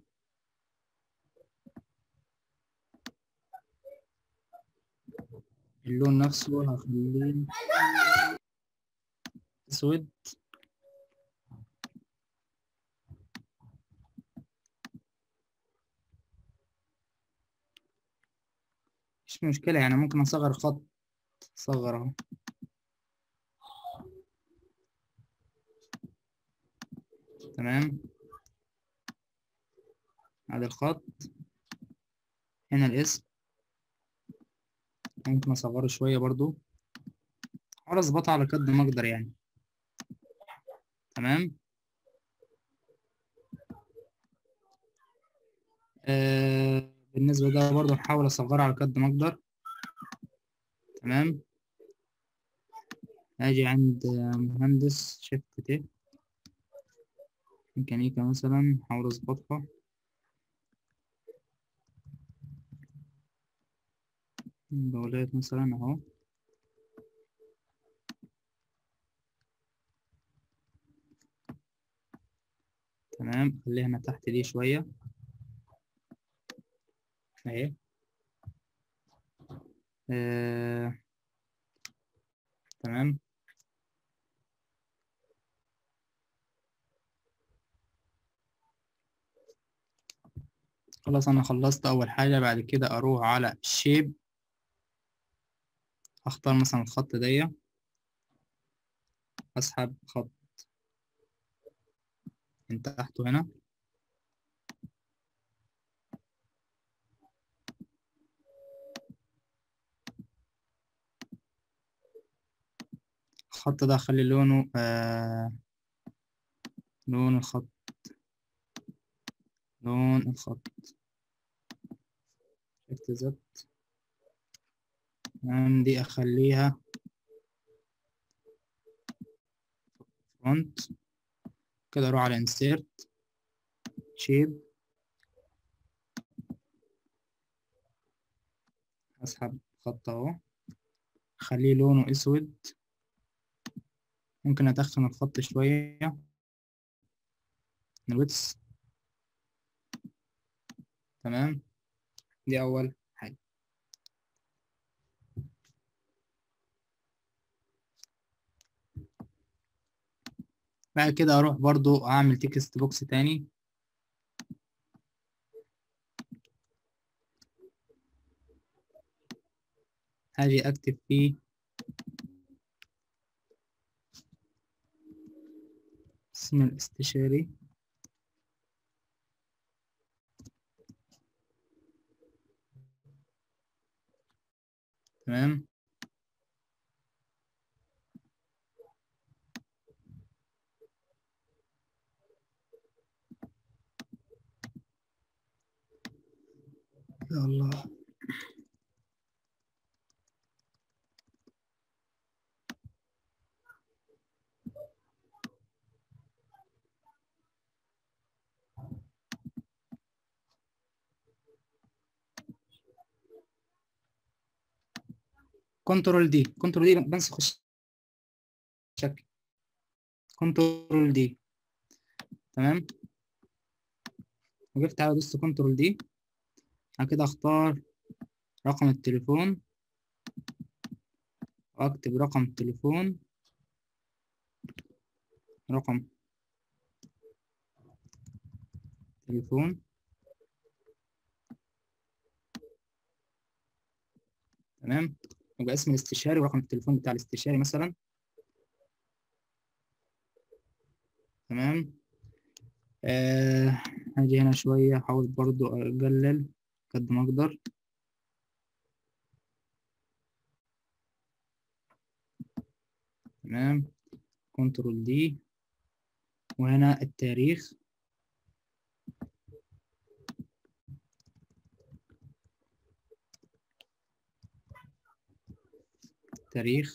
اللون نفسه هخليه اسود مش مشكلة يعني ممكن اصغر خط صغر اهو تمام هذا الخط هنا الاسم ممكن اصغره شوية برضو احاول اظبطها على قد ما اقدر يعني تمام آه بالنسبة ده برضو هحاول اصغرها على قد ما اقدر تمام اجي عند مهندس شيفت تي ميكانيكا مثلا احاول اظبطها دولات مثلا اهو تمام خليها هنا تحت دي شوية اهي آه. تمام خلاص انا خلصت اول حاجة بعد كده اروح على الشيب اختار مثلا الخط دي اسحب خط من تحته هنا الخط ده اخلي لونه آه لون الخط لون الخط شفت زد تمام دي اخليها فرونت كده اروح على insert shape اسحب خط اهو اخليه لونه اسود ممكن ادخن الخط شوية الويتس تمام دي اول حاجة بعد كده اروح برضو اعمل تكست بوكس تاني هاجي اكتب فيه اسم الاستشاري تمام يا الله كنترول دي كنترول دي بنسخ الشكل كنترول دي تمام وقفت على دوست كنترول دي بعد كده اختار رقم التليفون واكتب رقم التليفون رقم تليفون تمام يبقى اسم الاستشاري ورقم التليفون بتاع الاستشاري مثلا تمام آه هاجي هنا شوية أحاول برضو أقلل قد ما أقدر تمام كنترول دي وهنا التاريخ تاريخ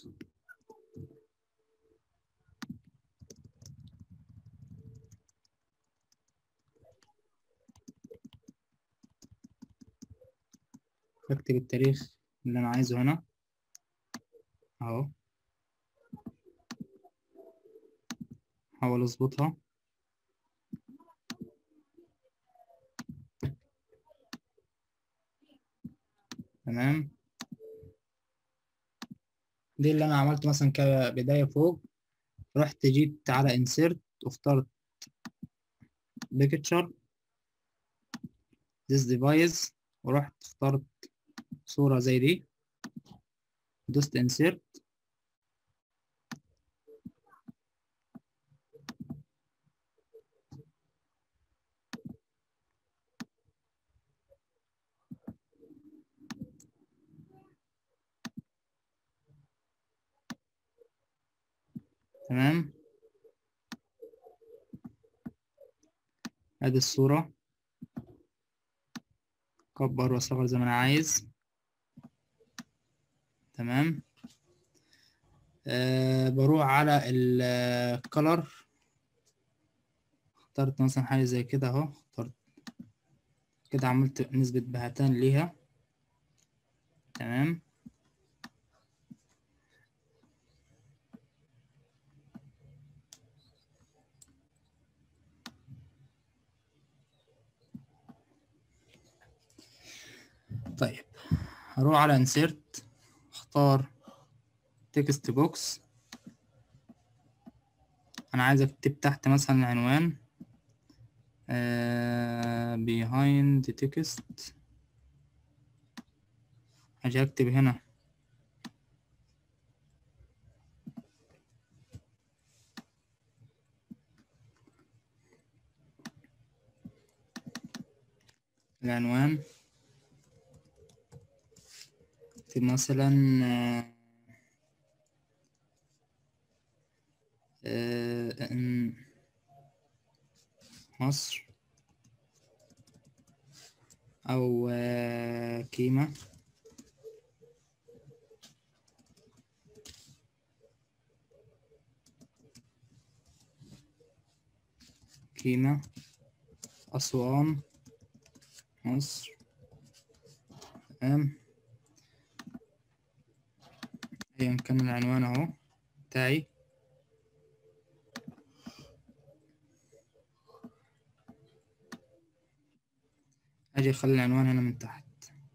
بكتب التاريخ اللي أنا عايزه هنا أهو أحاول أظبطها تمام دي اللي أنا عملته مثلا كبداية فوق رحت جيت على insert واخترت picture this device ورحت اخترت صورة زي دي دوست insert تمام ادي الصورة كبر واصغر زي ما انا عايز تمام أه بروح على الكلر اخترت مثلا حاجة زي كده اهو اخترت كده عملت نسبة بهتان ليها تمام طيب هروح على insert اختار text box انا عايز اكتب تحت مثلا العنوان آه behind text هاجي اكتب هنا العنوان اكتب مثلا آه، آه، إن مصر أو آه، كيمة كيمة أسوان مصر تمام أيا كان العنوان أهو بتاعي أجي أخلي العنوان هنا من تحت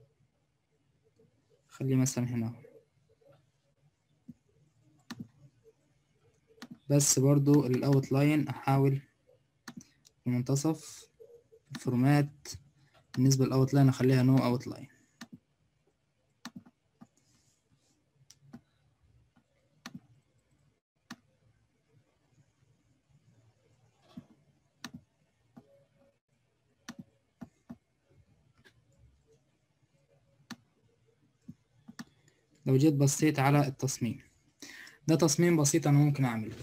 خليه مثلا هنا أهو. بس برضو الأوت لاين أحاول في منتصف الفورمات بالنسبة للأوت لاين أخليها نو أوت لاين لو جيت بصيت على التصميم ده تصميم بسيط أنا ممكن أعمله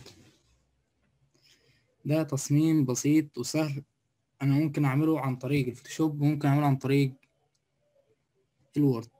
ده تصميم بسيط وسهل أنا ممكن أعمله عن طريق الفوتوشوب وممكن أعمله عن طريق الوورد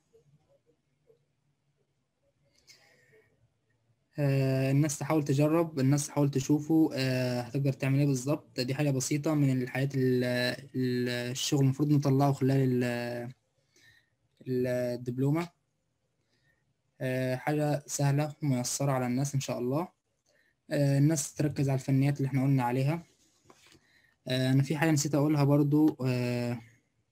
آه الناس تحاول تجرب الناس تحاول تشوفه آه هتقدر تعمل ايه بالظبط دي حاجة بسيطة من الحياة ال- ال- الشغل المفروض نطلعه خلال ال- الدبلومة آه حاجة سهلة وميسرة على الناس إن شاء الله آه الناس تركز على الفنيات اللي احنا قلنا عليها آه أنا في حاجة نسيت أقولها برضو آه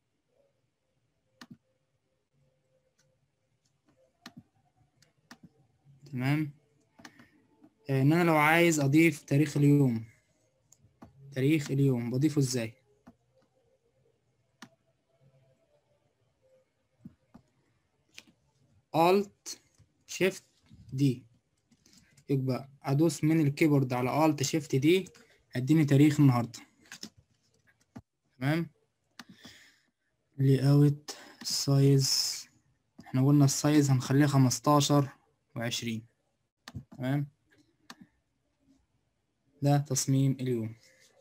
تمام آه، ان انا لو عايز اضيف تاريخ اليوم تاريخ اليوم بضيفه ازاي Alt Shift دي يبقى ادوس من الكيبورد على Alt Shift دي هيديني تاريخ النهارده تمام لي اوت سايز احنا قلنا السايز هنخليه خمستاشر وعشرين تمام ده تصميم اليوم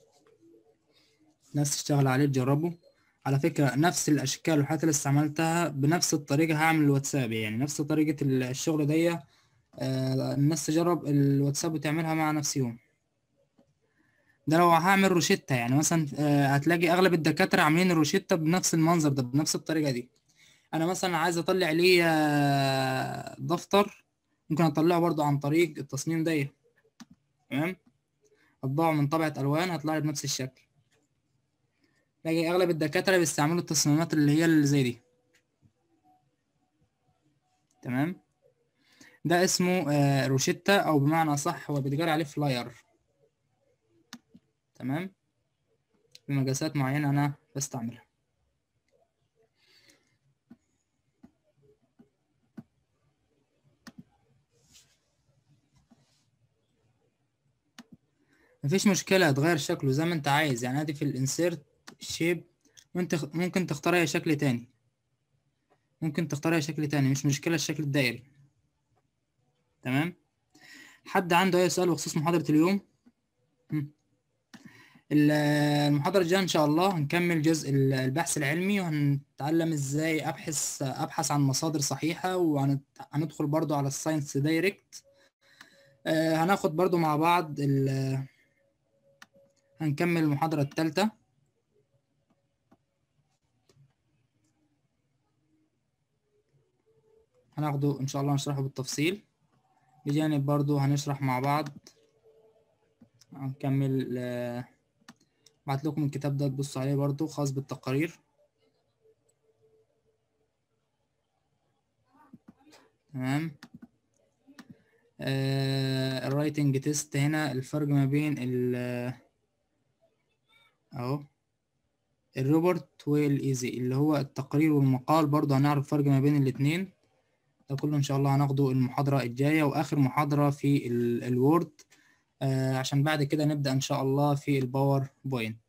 ناس تشتغل عليه تجربه على فكرة نفس الأشكال والحاجات اللي استعملتها بنفس الطريقة هعمل الواتساب يعني نفس طريقة الشغل دي آه، الناس تجرب الواتساب وتعملها مع نفسهم ده لو هعمل روشتة يعني مثلا آه، هتلاقي أغلب الدكاترة عاملين الروشتة بنفس المنظر ده بنفس الطريقة دي أنا مثلا عايز أطلع ليه آه، دفتر ممكن أطلعه برضو عن طريق التصميم ده تمام أطبعه من طبعة ألوان هيطلع لي بنفس الشكل تلاقي أغلب الدكاترة بيستعملوا التصميمات اللي هي اللي زي دي تمام ده اسمه آه، روشيتا أو بمعنى صح هو بيتقال عليه فلاير تمام بمقاسات معينة أنا بستعملها مفيش مشكلة تغير شكله زي ما انت عايز يعني ادي في الانسيرت شيب وانت خ- ممكن تختار اي شكل تاني ممكن تختار اي شكل تاني مش مشكلة الشكل الدائري تمام حد عنده اي سؤال بخصوص محاضرة اليوم مم. ال- المحاضرة الجاية ان شاء الله هنكمل جزء ال- البحث العلمي وهنتعلم ازاي ابحث ابحث عن مصادر صحيحة وهندخل برضو على الساينس دايركت آه، هناخد برضو مع بعض ال- هنكمل المحاضرة الثالثة هناخده إن شاء الله نشرحه بالتفصيل بجانب برضو هنشرح مع بعض هنكمل آه، بعت لكم الكتاب ده تبصوا عليه برضو خاص بالتقارير تمام آه الرايتنج تيست هنا الفرق ما بين ال اهو الروبورت والايزي اللي هو التقرير والمقال برضه هنعرف فرق ما بين الاتنين ده كله ان شاء الله هناخده المحاضرة الجاية واخر محاضرة في ال- الوورد آه عشان بعد كده نبدأ ان شاء الله في الباور بوينت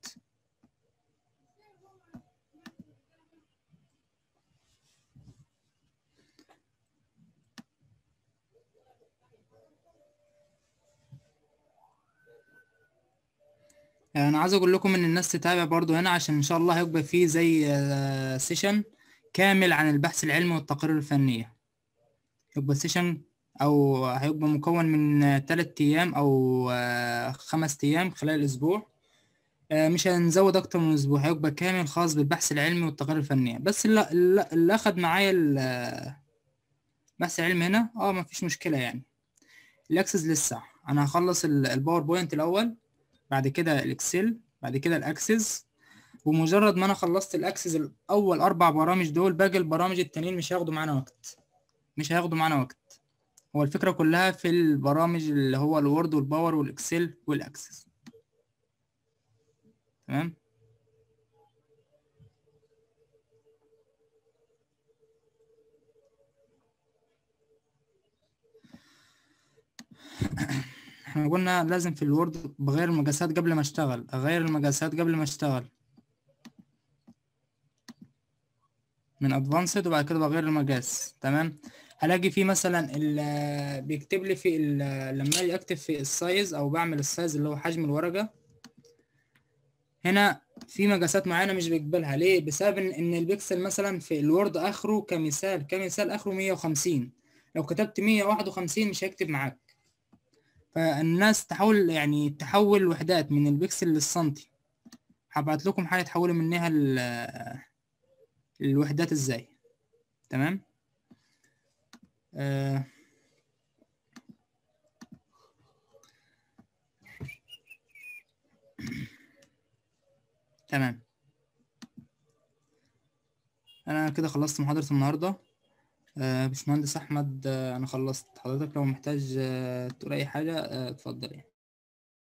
انا عايز اقول لكم ان الناس تتابع برضو هنا عشان ان شاء الله هيبقى فيه زي سيشن كامل عن البحث العلمي والتقارير الفنية يبقى سيشن او هيبقى مكون من ثلاثة ايام او آه، خمس ايام خلال الاسبوع آه، مش هنزود اكتر من اسبوع هيبقى كامل خاص بالبحث العلمي والتقارير الفنية بس اللي, اللي اللي اخد معايا ال- البحث العلمي هنا اه مفيش مشكلة يعني الاكسس لسه انا هخلص ال- الباوربوينت الاول بعد كده الاكسل بعد كده الاكسس ومجرد ما انا خلصت الاكسس الاول اربع برامج دول باقي البرامج التانيين مش هياخدوا معانا وقت مش هياخدوا معانا وقت هو الفكرة كلها في البرامج اللي هو الوورد والباور والاكسل والاكسس تمام احنا قلنا لازم في الوورد بغير المقاسات قبل ما اشتغل اغير المقاسات قبل ما اشتغل من ادفانسد وبعد كده بغير المقاس تمام هلاقي فيه مثلا ال- بيكتب لي في ال- لما اجي اكتب في السايز او بعمل السايز اللي هو حجم الورقة هنا في مقاسات معينة مش بيقبلها ليه بسبب ان إن البكسل مثلا في الوورد اخره كمثال كمثال اخره 150 لو كتبت 151 مش هيكتب معاك فالناس تحاول يعني تحول وحدات من البكسل للسنتي هبعت لكم حاجة تحولوا منها ال- الوحدات ازاي تمام آه. تمام انا كده خلصت محاضرة النهاردة آه، باشمهندس احمد آه، انا خلصت حضرتك لو محتاج آه، تقول اي حاجة آه، اتفضل يعني